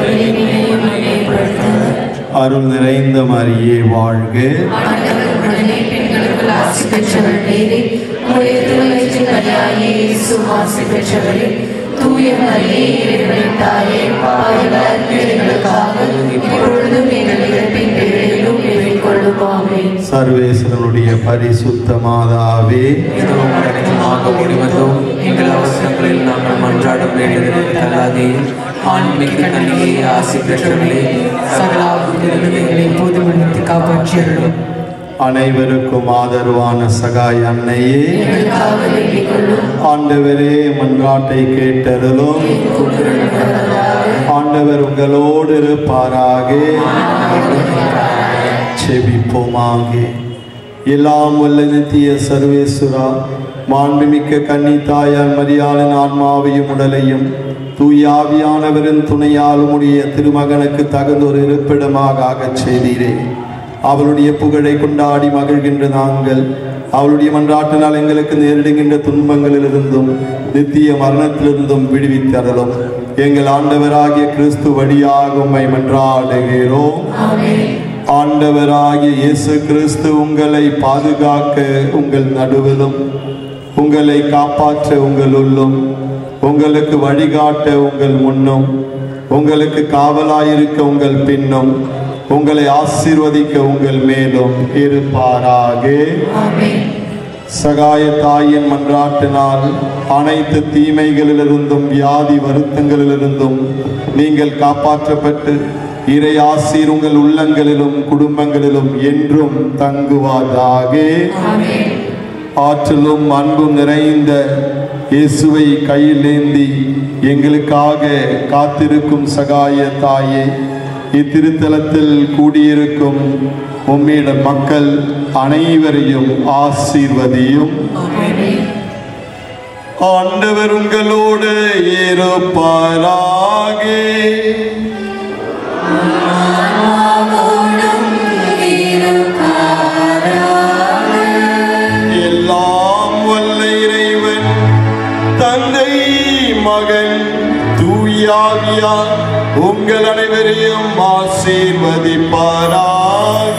அருள் நிறைந்த மரியே வாழ்க ஆசி பெற்றவர் நீரே உடைய திருவயிற்றின் கனியாகிய இயேசு ஆசி பெற்றவரே தூய மரியே இறைவனின் தாயே பாவிகளார் எங்களுக்காக இப்பொழுதும் எங்கள் இறப்பின் வேளையிலும் வேண்டிக் கொள்ளும் ஆமென் சர்வேஸ்வரனுடைய பரிசுத்த மாதாவே ஆக முடிவதும் எங்கள் அவசரங்களில் நாங்கள் மன்றாடும் வேண்டுதலை தள்ளாதே ஆன்மீக கண்ணியை ஆசி பெற்றவர்களே சகலாபத்திலிருந்து எங்களை போது விடுத்து காப்பாற்றியர்களும் அனைவருக்கும் ஆதரவான சகாய் அன்னையே ஆண்டவரே மன்றாட்டை கேட்டருளும் ஆண்டவர் உங்களோடு இருப்பாராக செபிப்போமாக எல்லாம் வல்ல நித்திய சர்வேசுரா மாண்புமிக்க கன்னி தாயார் மரியாளின் ஆன்மாவையும் உடலையும் தூயாவியானவரின் துணையால் உடைய திருமகனுக்கு தகுந்த ஒரு இருப்பிடமாக ஆகச் செய்தீரே அவளுடைய புகழை கொண்டாடி மகிழ்கின்ற நாங்கள் அவளுடைய மன்றாட்டினால் எங்களுக்கு நேரிடுகின்ற துன்பங்களிலிருந்தும் நித்திய மரணத்திலிருந்தும் விடுவித்தரலும் எங்கள் ஆண்டவராகிய கிறிஸ்து வழியாக உம்மை மன்றாடுகிறோம் ஆண்டவராகிய இயேசு கிறிஸ்து உங்களை பாதுகாக்க உங்கள் நடுவிலும் உங்களை காப்பாற்ற உங்கள் உள்ளும் உங்களுக்கு வழிகாட்ட உங்கள் முன்னும் உங்களுக்கு காவலாயிருக்க உங்கள் பின்னும் உங்களை ஆசீர்வதிக்க உங்கள் மேலும் இருப்பாராக சகாய தாயின் மன்றாட்டினால் அனைத்து தீமைகளிலிருந்தும் வியாதி வருத்தங்களிலிருந்தும் நீங்கள் காப்பாற்றப்பட்டு இறை ஆசீர் உங்கள் உள்ளங்களிலும் குடும்பங்களிலும் என்றும் தங்குவதாக ஆற்றலும் அன்பும் நிறைந்த இயேசுவை கையில் ஏந்தி எங்களுக்காக காத்திருக்கும் சகாய தாயே இத்திருத்தலத்தில் கூடியிருக்கும் உம்மிட மக்கள் அனைவரையும் ஆசீர்வதியும் ஆண்டவர் உங்களோடு இருப்பாராக எல்லாம் வல்ல இறைவன் தந்தை மகன் தூயாவியா உங்கள் அனைவரையும் ஆசீர்வதிப்பாராக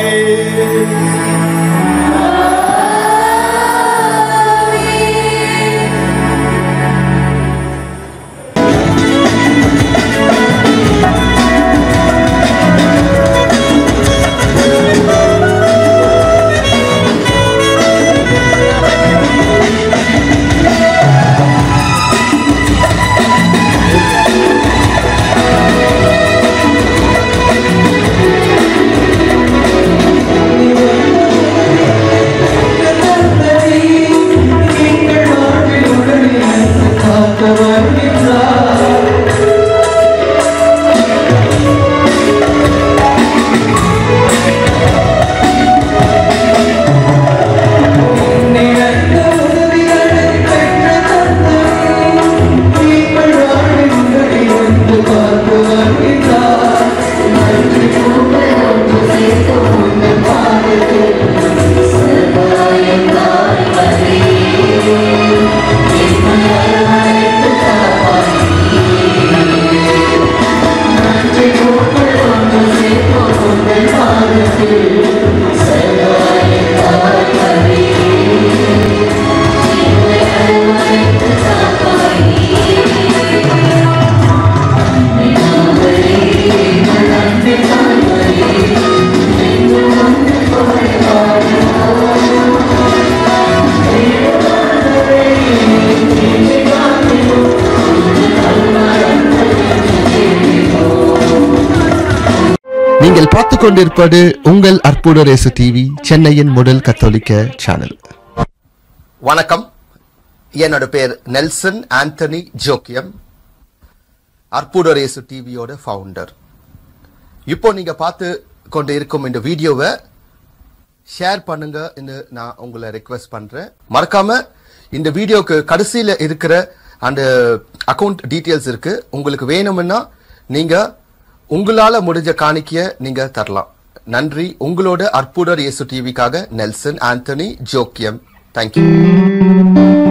நீங்கள் பார்த்து கொண்டிருப்பது உங்கள் அற்புத ரேசு டிவி சென்னையின் முதல் கத்தோலிக்க சேனல் வணக்கம் என்னோட பேர் நெல்சன் ஆண்டனி ஜோக்கியம் அற்புதரேசு டிவியோட ஃபவுண்டர் இப்போ நீங்க பார்த்து கொண்டு இருக்கும் இந்த வீடியோவை ஷேர் பண்ணுங்க நான் உங்களை ரெக்வெஸ்ட் பண்றேன் மறக்காம இந்த வீடியோக்கு கடைசியில இருக்கிற அந்த அக்கவுண்ட் டீட்டெயில்ஸ் இருக்கு உங்களுக்கு வேணும்னா நீங்க உங்களால முடிஞ்ச காணிக்கைய நீங்க தரலாம் நன்றி உங்களோட அற்புதர் இயேசு டிவிக்காக நெல்சன் ஆண்டனி ஜோக்கியம் தேங்க்யூ